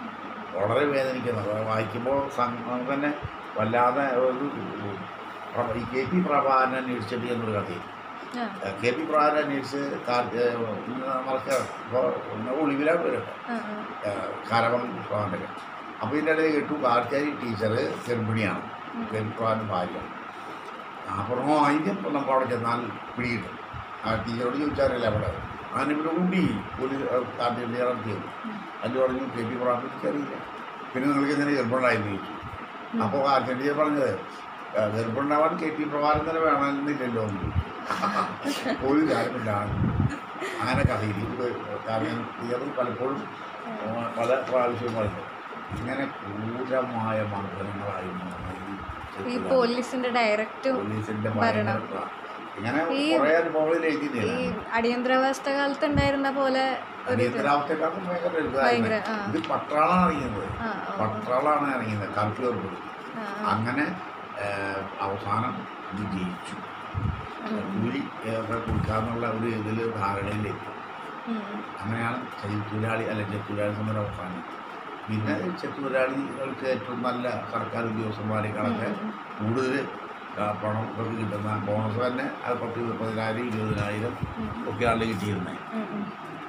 വളരെ വേദനിക്കുന്നത് അത് വായിക്കുമ്പോൾ സം- നമുക്ക് തന്നെ വല്ലാതെ ഒരു പ്രഭ- ഈ കെ പി പ്രഭാകരൻ അന്വേഷിച്ചിട്ട് എന്നൊരു കഥയും ആ കെ പി പ്രഭാകരൻ അന്വേഷിച്ച് നമ്മൾക്ക് ഇപ്പോൾ ഒളിവിലാണ് വരും ആ ആ കാരവം പ്രഭാകരൻ്റെ അപ്പോൾ ഇതിൻ്റെ ഇടയിൽ കേട്ടു കാർക്കാരി ടീച്ചർ ഗർഭിണിയാണ് ഉം. കെ പി പ്രഭാകരൻ്റെ ഭാര്യ അപ്പോൾ അതിൻ്റെ ഇപ്പം നമുക്ക് അവിടെ ചെന്നാൽ പിടികിട്ടും ആ ടീച്ചറോട് ചോദിച്ചാലല്ലേ അവിടെ അങ്ങനെ ഇവിടെ കൂടി പോലീസ് കാർട്ടി നടത്തിയത് ഉം. അതിൽ പറഞ്ഞു കെ പി പ്രഭാകരൻ എനിക്കറിയില്ല പിന്നെ നിങ്ങൾക്ക് എങ്ങനെ ഗർഭമുണ്ടായെന്ന് ചോദിച്ചു ഉം. അപ്പോൾ കാർട്ടി ടീച്ചർ പറഞ്ഞത് "ആ, ഗർഭമുണ്ടാവാൻ കെ പി പ്രഭാകരൻ തന്നെ വേണമെന്നില്ലല്ലോ എന്ന് ചോദിച്ചു ഒരു കാര്യമില്ലാണ് അങ്ങനെ കഥയിൽ ഇത് കാരണം ടീച്ചർ പലപ്പോഴും ആ, പല പ്രാവശ്യവും പറഞ്ഞു ഇങ്ങനെ ക്രൂരമായ മർദ്ദനങ്ങളായിരുന്നു ഈ ഈ ചെറുപ്പക്കാർ. പോലീസിന്റെ ഡയറക്റ്റ് പോലീസിന്റെ ഭരണം. ഭയങ്കര ഇങ്ങനെ ഈ- കുറേ അനുഭവങ്ങളിൽ ഈ എഴുതിയിട്ടില്ല അടിയന്തരാവസ്ഥ കാലത്ത് ഉണ്ടായിരുന്ന പോലെ ഒരു ഇത്. അടിയന്തരാവസ്ഥക്കാർക്കും ഭയങ്കര ഭയങ്കര, എഴുതായിരുന്നു ആ. ഇത് പട്ടാളാണ് ഇറങ്ങിയത് ആ, ആ, പട്ടാളാണ് ഇറങ്ങിയത് കർഫ്യൂ ഏർപ്പെടുത്തി ആ, ആ. അങ്ങനെ ഏഹ്, അവസാനം ഇത് ജയിച്ചു ഉം, കൂലി ഏഹ്, ഒക്കെ കൊടുക്കാന്നുള്ള ഒരു ഇതിൽ ധാരണയിലേക്ക് ഉം, ഉം. അങ്ങനെയാണ് ചെത്തൊഴിലാളി അല്ല ചെത്തൊഴിലാളി സമരം അവസാനം പിന്നെ ചെത്തൊഴിലാളികൾക്ക് ഏറ്റവും നല്ല സർക്കാർ ഉദ്യോഗസ്ഥന്മാരെക്കാളൊക്കെ ഉം, ഉം. കൂടുതൽ ആ, പണം ഇവർക്ക് കിട്ടുന്ന ബോണസ് തന്നെ അത് പത്ത് മുപ്പതിനായിരം ഇരുപതിനായിരം ഉം, ഒക്കെയാണ് കിട്ടിയിരുന്നത് ഉം, ഉം.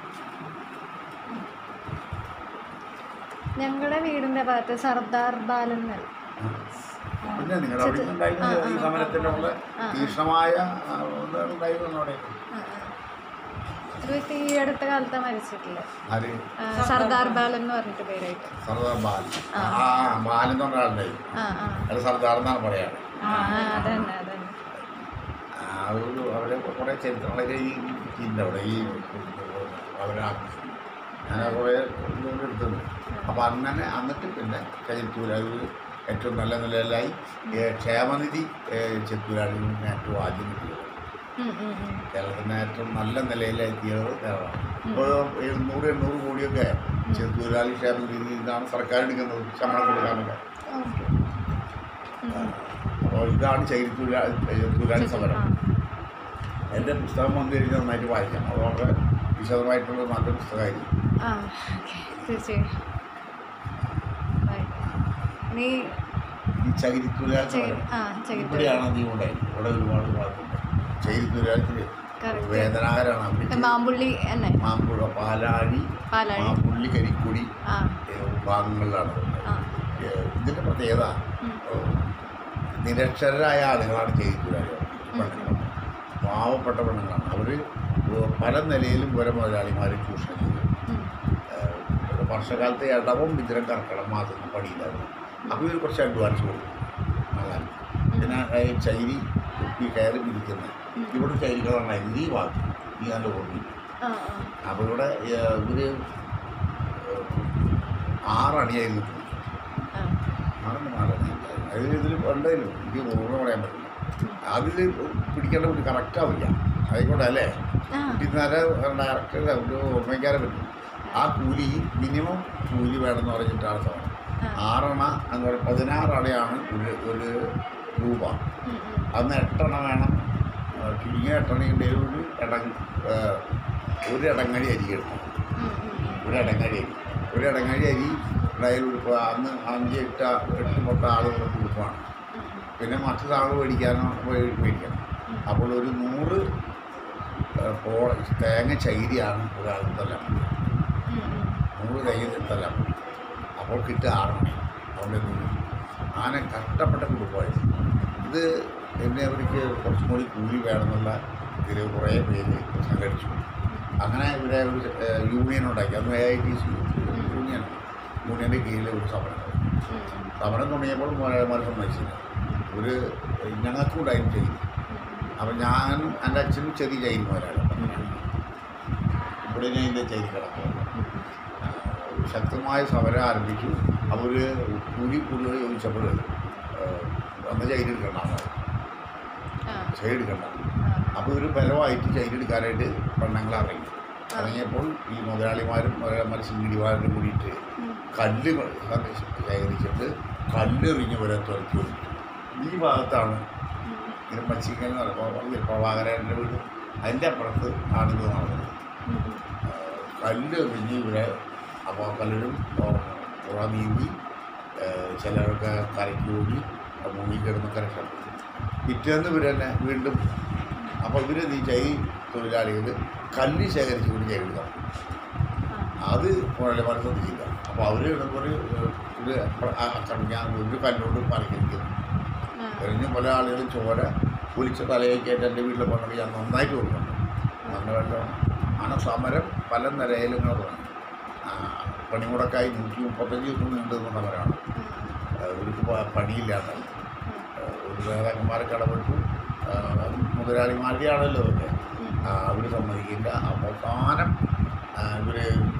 ഞങ്ങളുടെ വീടിന്റെ ഭാഗത്ത് സർദാർ ബാലൻ എന്ന് പറയും. പിന്നെ നിങ്ങളുടെ അവിടെ ഉണ്ടായിരുന്ന ആ, ആ, ഈ സമരത്തിൻ്റെ ഉള്ള ആ, ആ. തീക്ഷ്ണമായ ആ, ഇത് ഉണ്ടായിരുന്നു അവിടെ ആ, ആ. ഒരു വ്യക്തി ഈ അടുത്ത കാലത്ത് മരിച്ചിട്ടില്ല ആര് ആ, സർദാർ ബാലൻ എന്ന് പറഞ്ഞിട്ട് പേരായിട്ട് സർദാർ ബാൽ ആ. ആ ബാലൻ എന്ന് പറഞ്ഞ ആളുണ്ടായിരുന്നു ആ ആ അത് സർദാർ എന്നാണ് പറയാറ് ആ ആ, അതന്നെ അതന്നെ ആ ഒരു അവരെ കുറേ ചരിത്രങ്ങളൊക്കെ ഈ ഇതിൻ്റെ അവിടെ ഈ അവരെ ഞാൻ കുറേ ഇതുകൊണ്ട് എടുത്തത് അപ്പോൾ അങ്ങനെ എന്നിട്ട് പിന്നെ ചെത്തുരാളികൾ ഏറ്റവും നല്ല നിലയിലായി ഏ, ക്ഷേമനിധി ചെത്തുരാളികളിൽ ഏറ്റവും ആദ്യം കിട്ടിയത് ഉം, ഉം, ഉം. കേരളത്തിന് ഏറ്റവും നല്ല നിലയിലെത്തിയത് കേരളമാണ് ഇപ്പോൾ എഴുന്നൂറ് എണ്ണൂറ് കോടിയൊക്കെ ചെറുതൊഴിലാളി ക്ഷേമനിധിയിൽ നിന്നാണ് സർക്കാർ എടുക്കുന്നത് ശമ്പളം കൊടുക്കാനൊക്കെ ഓക്കെ. ഉം, ഉം. അപ്പോൾ ഇതാണ് ചൈത്തൊഴിലാളി തൊഴിലാളി സമരം ആ. എൻ്റെ പുസ്തകം വന്നു കഴിഞ്ഞാൽ നന്നായിട്ട് വായിക്കാം അത് വളരെ വിശദമായിട്ടുള്ള നല്ല പുസ്തകമായിരിക്കും ആ ഓക്കെ തീർച്ചയായും ബൈ. ഇനി ഈ ചകിരിത്തൊഴിലാളി ചെ- സമരം ആ ചകിരി ഇവിടെയാണ് അധികം ഉണ്ടായി ഇവിടെ ഒരുപാട് ഭാഗത്തുണ്ട് ചകിരിത്തൊഴിലാളികൾ Correct. വേദനാകരാണ് അവർ മാമ്പുള്ളി തന്നെ മാമ്പുഴ പാലാഴി പാലാഴി മാമ്പുള്ളി കരിക്കുടി ആ ഏ, ഭാഗങ്ങളിലാണ് ഉള്ളത്. ആ ഏ, ഇതിൻ്റെ പ്രത്യേകത ഉം. ഏ, നിരക്ഷരരായ ആളുകളാണ് ചെയ്തിട്ടുള്ളത് പെണ്ണുങ്ങൾ പാവപ്പെട്ട പെണ്ണുങ്ങളാണ് അവർ പല നിലയിലും ഇവരെ മുതലാളിമാർ ചൂഷണം ചെയ്യും ഉം. ഏഹ് ഒരു വർഷകാലത്തെ ഇടവും മിഥുനം കർക്കിടം മാസം പണിയില്ലായിരുന്നു അപ്പോൾ ഇവർ കുറച്ച് അഡ്വാൻസ് കൊടുക്കും അതാണ് പിന്നെ ഈ ചൈരി കുപ്പി കയറി പിരിക്കുന്നത് ഉം. ഇവിടെ ചൈരികളാണ് ഈ ഭാഗത്ത് ഈ നല്ല ഓർമ്മ ആ ആ അപ്പോൾ ഇവിടെ ഏഹ്, ഇവര് ആറണിയായിരുന്നു ആ ആറണി നാലണി അതിൽ ഇതിൽ ഉണ്ടായിരുന്നു എനിക്ക് ഓർമ്മ പറയാൻ പറ്റില്ല അതിൽ പിടിക്കേണ്ട ഒരു കറക്റ്റാവില്ല ആയിക്കോട്ടെ അല്ലേ ആ കിട്ടുന്നവരെ ഡയറക്റ്റ് ഒരു ഓർമ്മിക്കാരെ പറ്റും ആ കൂലി മിനിമം കൂലി വേണമെന്ന് പറഞ്ഞിട്ടാണ് സമയം ആ. ആറണ എന്ന് പറയുന്നത് പതിനാറണയാണ് ഒരു ഒരു രൂപ ഉം, ഉം. അന്ന് എട്ടെണ്ണ വേണം ആ, ചുരുങ്ങിയ എട്ടെണ്ണയുടെ ഒരു ഇടങ് ആ, ഒരു ഇടങ്ങഴി അരി എടുക്കണം ഉം, ഉം, ഉം. ഒരു ഇടങ്ങഴി അരി ഒരു ഇടങ്ങഴി അരി ഡയൽ ഉടുപ്പ് അന്ന് അഞ്ച് എട്ട് എട്ട് മൊത്തം ആളുകൾ ഉടുപ്പാണ് ഉം, പിന്നെ മറ്റു സാധനം മേടിക്കാനോ മേടി- മേടിക്കണം അപ്പോൾ ഒരു നൂറ് ആ, പോ തേങ്ങ ചൈരിയാണ് ഒരാൾക്ക് തല്ലാൻ ഉം, ഉം. നൂറ് തേങ്ങ തല്ലാൻ പറ്റും അപ്പോൾ കിട്ടുക ആറ് മണി അവിടെ നിന്ന് ആന കഷ്ടപ്പെട്ട കുടുംബമായിരുന്നു ഇത് എന്നെ അവർക്ക് കുറച്ചും കൂടി കൂലി വേണമെന്നുള്ള ഇതിൽ കുറേ പേര് സംഘടിച്ചു അങ്ങനെ ഇവരെ ഒരു ഏഹ്, യൂണിയൻ ഉണ്ടാക്കി അന്ന് A I T C union യൂണിയൻ്റെ കീഴിൽ ഒരു സമരം നടത്തി. ഉം, ഉം. സമരം തുടങ്ങിയപ്പോൾ മുതലാളിമാർ സമ്മതിച്ചില്ല ഒരു ഞങ്ങൾക്കും ഉണ്ടായിരുന്നു ചെയ്തു അപ്പം ഞാനും എൻ്റെ അച്ഛനും ചെറിയ ചെയ്തു മുതലാളി ഇവിടെ ഞാൻ ഇതിൻ്റെ ചെയ്ത് കിടക്കുക ശക്തമായ സമരം ആരംഭിച്ചു അവർ കൂലി കൂടുതൽ ചോദിച്ചപ്പോൾ അന്ന് ചെയ്തെടുക്കണ്ട ആ ചെയ്തെടുക്കണ്ട ആ അപ്പോൾ ഒരു ബലമായിട്ട് ചെയ്തെടുക്കാനായിട്ട് പെണ്ണുങ്ങൾ ഇറങ്ങി ഇറങ്ങിയപ്പോൾ ഈ മുതലാളിമാരും മുതലാളിമാർ സിംഗിടിമാരും കൂടിയിട്ട് ഉം. കല്ല് ശേഖരിച്ചിട്ട് കല്ലെറിഞ്ഞ് വരെ തുറക്കി വന്നു ഈ ഭാഗത്താണ് ഉം. ഇങ്ങനെ മച്ചിക്കൽ എന്ന് പറയുമ്പോൾ പ്രഭാകരൻ്റെ വീട് അതിൻ്റെ അപ്പുറത്ത് ആണിത് നടന്നത് ഉം, ഉം. കല്ല് എറിഞ്ഞ് ഇവരെ അപ്പോൾ പലരും പുഴ നീന്തി ഏഹ് ചിലരൊക്കെ കരയ്ക്ക് ഓടി മുങ്ങിക്കിടന്നൊക്കെ രക്ഷപ്പെട്ടു പിറ്റേന്ന് ഇവർ തന്നെ വീണ്ടും അപ്പോൾ ഇവർ ഈ ചൈ തൊഴിലാളികൾ കല്ല് ശേഖരിച്ച് കൊണ്ട് ചെയ്തെടുക്കാം അത് പുഴയിലെ മരം ശ്രദ്ധിച്ചില്ല അപ്പോൾ അവർ ഒരു ഇത് ഞാൻ ഒരു കല്ലോട് മറിയിരിക്കുന്നു കഴിഞ്ഞ് പല ആളുകളും ചോര ഒലിച്ച തലയൊക്കെയായിട്ട് എൻ്റെ വീട്ടിൽ കൊണ്ടുപോയി ഞാൻ നന്നായിട്ട് കൊടുക്കുന്നുണ്ട് അങ്ങനെ വെള്ളം അങ്ങനെ സമരം പല നിലയിലും ഇങ്ങനെ തുടങ്ങി ആ, പണിമുടക്കായി നൂറ്റി മുപ്പത്തഞ്ച് ദിവസം നീണ്ടു നിന്നവരാണ് ഇവർക്ക് പ- പണിയില്ലാണ്ടായി ഒരു നേതാക്കന്മാരൊക്കെ ഇടപെട്ടു ആ, അത് മുതലാളിമാരുടെ ആണല്ലോ ഇതൊക്കെ അവർ സമ്മതിക്കില്ല അവസാനം ഇവർ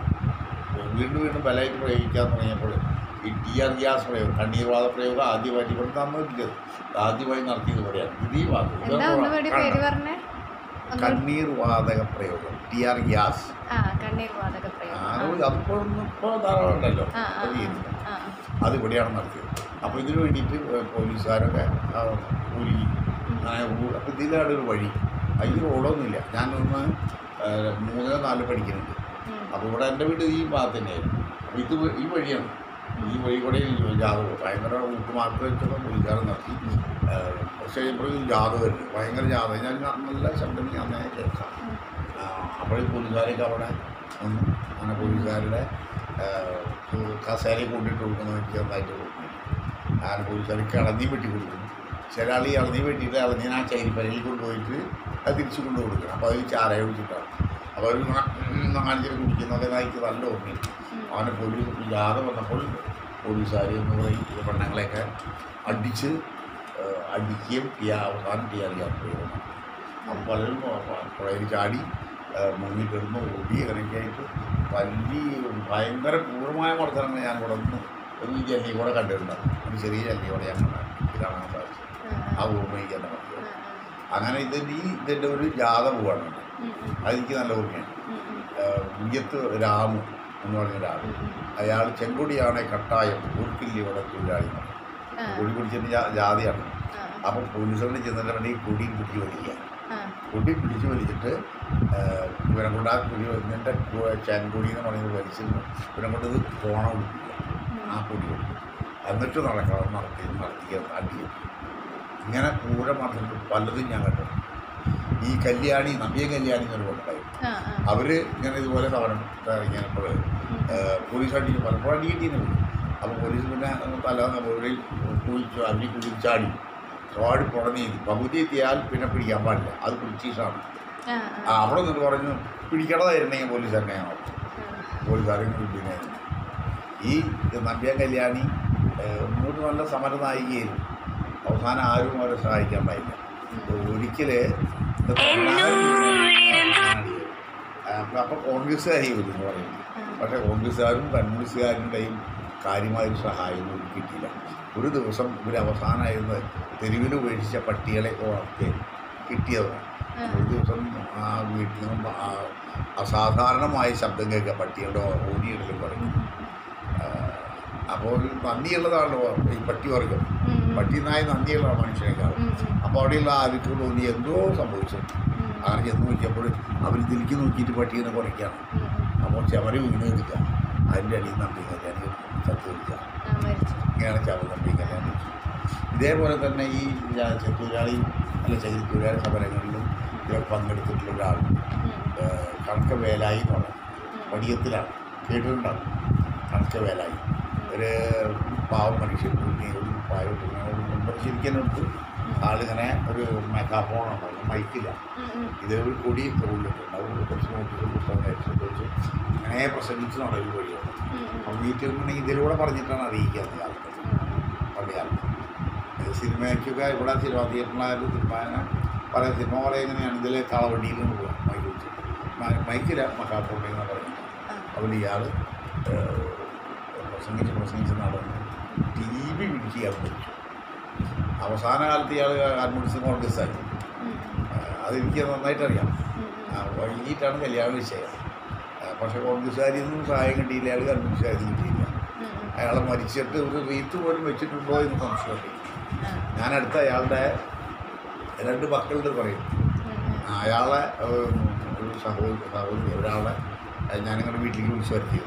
വീണ്ടും വീണ്ടും ബലമായിട്ട് പ്രയോഗിക്കാൻ തുടങ്ങിയപ്പോൾ ഈ ടി ആർ ഗ്യാസ് പ്രയോഗം കണ്ണീർവാദ പ്രയോഗം ആദ്യമായിട്ട് ഇവിടെ തന്നിട്ടില്ല ആദ്യമായി നടത്തിയത് ഇവിടെയാണ് ഇത് ഈ വാദം എന്താ ഒന്നുകൂടി പേര് പറഞ്ഞേ ഒന്ന് കണ്ണീർ വാതക പ്രയോഗം ടി ആർ ഗ്യാസ് ആ കണ്ണീർ വാതക പ്രയോഗം ആ. അത് അതിപ്പോഴൊന്നും ഇപ്പോൾ ധാരാളം ഉണ്ടല്ലോ ആ, ആ, അത് ചെയ്യുന്നില്ല ആ, അത് ഇവിടെയാണ് നടത്തിയത് അപ്പോൾ ഇതിന് വേണ്ടിയിട്ട് പോലീസുകാരൊക്കെ ആ, കൂലി അങ്ങനെ ഊ- അപ്പോൾ ഇതിലാണ് ഒരു വഴി അതിൽ റോഡൊന്നുമില്ല ഞാനൊന്ന് ആ, മൂന്നോ നാലോ പഠിക്കുന്നുണ്ട് ഉം. അപ്പോൾ ഇവിടെ എൻ്റെ വീട് ഈ ഭാഗത്ത് തന്നെയായിരുന്നു അപ്പോൾ ഇത് വ- ഈ വഴിയാണ് ഈ വഴി കൂടെ ഈ ജാഥ പോകും ഭയങ്കര ഊട്ടുമാർക്ക് വെച്ചൊക്കെ പുള്ളിക്കാരൻ നടത്തി ആ, കുറച്ച് കഴിയുമ്പോഴും ജാഥ വരുന്നു ഭയങ്കര ജാഥ ഞാൻ നല്ല ശബ്ദം ഞാൻ അന്നേ കേൾക്കാം ഉം. അപ്പോൾ ഈ പോലീസുകാരൊക്കെ അവിടെ നിന്നു അങ്ങനെ പോലീസുകാരുടെ ആ, കസേരയിൽ കൊണ്ടിട്ട് കൊടുക്കുന്ന എനിക്ക് നന്നായിട്ട് കൊടുക്കുന്നു അങ്ങനെ പോലീസുകാർക്ക് ഇളനീ വെട്ടി കൊടുക്കുന്നു ചില ആൾ ഈ ഇളനീ വെട്ടിയിട്ട് ഇളനീനെ ആ ചൈരിപ്പരയിൽ കൊണ്ടുപോയിട്ട് അത് തിരിച്ചു കൊണ്ട് കൊടുക്കണം അപ്പോൾ അതിൽ ചാരയ ഒഴിച്ചിട്ടാണ് അപ്പോൾ അവർ കാണിച്ചിട്ട് കുടിക്കുന്നതൊക്കെ എനിക്ക് നല്ല ഓർമ്മയുണ്ട് ഉം. അവനെ പോലീസ് ജാഥ വന്നപ്പോൾ പോലീസുകാർ എന്ന് പറയും ഈ പെണ്ണുങ്ങളെയൊക്കെ അടിച്ച് ആ, അടിക്കുകയും ടിയാ അവസാനം ടിയാർ യാത്രയും അപ്പോൾ പലരും പ- പുഴയിൽ ചാടി ആ, മുങ്ങിക്കിടന്ന് ഓടി അങ്ങനെയൊക്കെ ആയിട്ട് വലിയ ഭയങ്കര ക്രൂരമായ മർദ്ദനങ്ങൾ ഞാൻ ഇവിടെ നിന്ന് ഒരു ജല്ലി കൂടെ കണ്ടിട്ടുണ്ട് ഒരു ചെറിയ ജല്ലി കൂടെ ഞാൻ കണ്ടു കാണാൻ സാധിച്ചു ആ, ആ ആ, ഓർമ്മയ്ക്ക് തന്നെ ആ, മതി ആ. അങ്ങനെ ഇതിൻ്റെ ഈ ഇതിൻ്റെ ഒരു ജാഥ പോവാണ് ഉം, ഉം, അതെനിക്ക് നല്ല ഓർമ്മയാണ് ഉം, ഉം, ഉയ്യത്ത് രാമു എന്ന് പറഞ്ഞ ഒരാൾ ഉം, ഉം. അയാൾ ചെങ്കൊടിയാണ് കട്ടായം ഊർക്കില്ലി ഇവിടെ തൊഴിലാളി ആ, കൊടി പിടിച്ചിട്ട് ജാ- ജാതിയാണ് ആ, അപ്പോൾ പോലീസുകാരൻ ചെന്നിട്ട് വേണ്ടി കൊടി പിടിച്ച് വലിക്കുക ആ, കൊടി പിടിച്ച് വലിച്ചിട്ട് ഇവനെ കൊണ്ട് ആ കൊടി എന്നിട്ട് ചെങ്കൊടി എന്ന് പറയുന്നത് വലിച്ച് ഇവനെ കൊണ്ട് ഇത് കോണം പിടിപ്പിക്കുക ആ കൊടി കൊടുക്കും എന്നിട്ട് നടക്കണം നടത്തി നടത്തിക്കുക അടി ഇങ്ങനെ പൂരം നടത്തിയിട്ട് പലതും ഞാൻ കണ്ടു ഈ കല്യാണി നമ്പിയ കല്യാണി എന്നൊരു പെണ്ണുണ്ടായി ആ, ആ. അവർ ഇങ്ങനെ ഇതുപോലെ സമരം ഇറങ്ങിയപ്പോൾ ഉം. പോലീസ് അടിച്ച് പലപ്പോഴും അടി കിട്ടിയിരുന്നു അപ്പോൾ പോലീസ് പിന്നെ തലേന്ന് മുകളിൽ കുഴിച്ചു അടി കുഴിച്ച് ചാടി ചാടി പുറഞ്ഞു പകുതി എത്തിയാൽ പിന്നെ പിടിക്കാൻ പാടില്ല അത് പിടിച്ചീസാണ് ആ, ആ ആ. അവിടെ നിന്ന് പറഞ്ഞു പിടിക്കണതായിരുന്നെങ്കിൽ പോലീസ് തന്നെയാണോ ആ. പോലീസുകാരെ പിടിക്കുന്നതായിരുന്നു ഈ നമ്പ്യ കല്യാണി ഏഹ്, മുന്നോട്ട് നല്ല സമര നായികയായിരുന്നു അവസാനം ആരും അവരെ സഹായിക്കാൻ പാടില്ല ഒരിക്കൽ അപ്പോൾ കോൺഗ്രസ്സുകാരി വരുന്നു പറയുന്നത് പക്ഷേ കോൺഗ്രസ്സുകാരും കമ്മ്യൂണിസ്റ്റുകാരുടെയും കാര്യമായൊരു സഹായമൊന്നും കിട്ടിയില്ല ഒരു ദിവസം ഇവർ അവസാനമായിരുന്നത് തെരുവിൽ ഉപേക്ഷിച്ച പട്ടികളെ വളർത്തി കിട്ടിയതാണ് ആ. ഒരു ദിവസം ആ വീട്ടിൽ നിന്നും ആ അസാധാരണമായ ശബ്ദം കേൾക്കുക പട്ടികളുടെ ഓടിയിടലും പറയും അപ്പോൾ ഒരു നന്ദിയുള്ളതാണല്ലോ ഈ പട്ടി വർഗം ഉം, ഉം. പട്ടി നായ നന്ദിയുള്ള മനുഷ്യനേക്കാൾ ഉം, ഉം. അപ്പോൾ അവിടെയുള്ള ആർക്ക് തോന്നി എന്തോ സംഭവിച്ചു ഉം. അങ്ങനെ ചെന്ന് നോക്കിയപ്പോൾ അവർ ഇതിലേക്ക് നോക്കിയിട്ട് പട്ടീനെ കുറയ്ക്കുകയാണ് ഉം, ഉം. അപ്പോൾ ചവര് വീണ് എടുക്കുക അതിൻ്റെ അടിയിൽ നമ്പി കല്യാണം ചത്തു എടുക്കുക ആ, മരിച്ചു. ഇങ്ങനെയാണ് ചവ നമ്പി കല്യാണം വെച്ചത്. ഇതേപോലെ തന്നെ ഈ ജാ- തൊഴിലാളി അല്ല ചെയ്തി തൊഴിലാളി സമരങ്ങളിലും ഇതിൽ പങ്കെടുത്തിട്ടുള്ള ഒരാൾ ഉം, കണക്ക വേലായി എന്ന് പറയും ഉം. വടിയത്തിലാണ് കേട്ടിട്ടുണ്ടാവും കണക്ക വേലായി ഒരു പാവം മനുഷ്യൻ ഒരു ഒരു പാവം നമ്പർ ശരിക്കും എടുത്ത് ആളിങ്ങനെ ഒരു മെഗാഫോൺ ഉണ്ടാവും മൈക്കില്ല ഉം, ഉം. ഇത് ഒരു കൊടി ഉള്ളിട്ടുണ്ട് അതുകൊണ്ട് കുറച്ച് നോട്ടീസ് പുസ്തകം അയച്ചിട്ട് വെച്ച് അങ്ങനെ പ്രസംഗിച്ച് നടക്കും വഴിയാണ് ഉം, ഉം. അപ്പോൾ മീറ്റിംഗ് ഇതിലൂടെ പറഞ്ഞിട്ടാണ് അറിയിക്കുന്നത് കാലത്ത് പണ്ട് കാലത്ത് ഇത് സിനിമയ്ക്കൊക്കെ ഇവിടെ സിനിമ തിയേറ്ററിലായാലും സിനിമ പല സിനിമ പോലെ എങ്ങനെയാണ് ഇതിൽ കളവണ്ടിയിൽ നിന്ന് പോകാം മൈക്ക് വെച്ച് മ- മൈക്കില്ല മക്കാപ്പോട്ടെ എന്ന് പറയുന്നത് ആ. അതുകൊണ്ട് ഇയാൾ പ്രസംഗിച്ച് പ്രസംഗിച്ച് നടന്ന് ടി വി പിടിച്ച് ഇയാൾ മരിച്ചു അവസാന കാലത്ത് ഇയാൾ കമ്മ്യൂണിസ്റ്റ് കോൺഗ്രസ്സായി ഉം, അതെനിക്ക് നന്നായിട്ട് അറിയാം ഉം, ആ, വൈകിട്ടാണ് കല്യാണം നിശ്ചയം ആ, പക്ഷേ കോൺഗ്രസ്സുകാരിൽ നിന്നും സഹായം കിട്ടിയില്ല അയാൾ കമ്മ്യൂണിസ്റ്റുകാരിൽ നിന്ന് കിട്ടിയില്ല ഉം, ഉം. അയാളെ മരിച്ചിട്ട് ഒരു റീത്ത് പോലും വെച്ചിട്ടുണ്ടോ എന്ന് സംശയമുണ്ട് ആ. ഞാൻ അടുത്ത അയാളുടെ രണ്ട് മക്കളുടെ പറയും ഉം, ഉം. ആ, അയാളെ ഏഹ്, ഒരു സഹോദരി സഹോദരി ഒരാളെ ഏഹ്, ഞാനിങ്ങനെ വീട്ടിലേക്ക് വിളിച്ചു വരുത്തിയത് ഉം.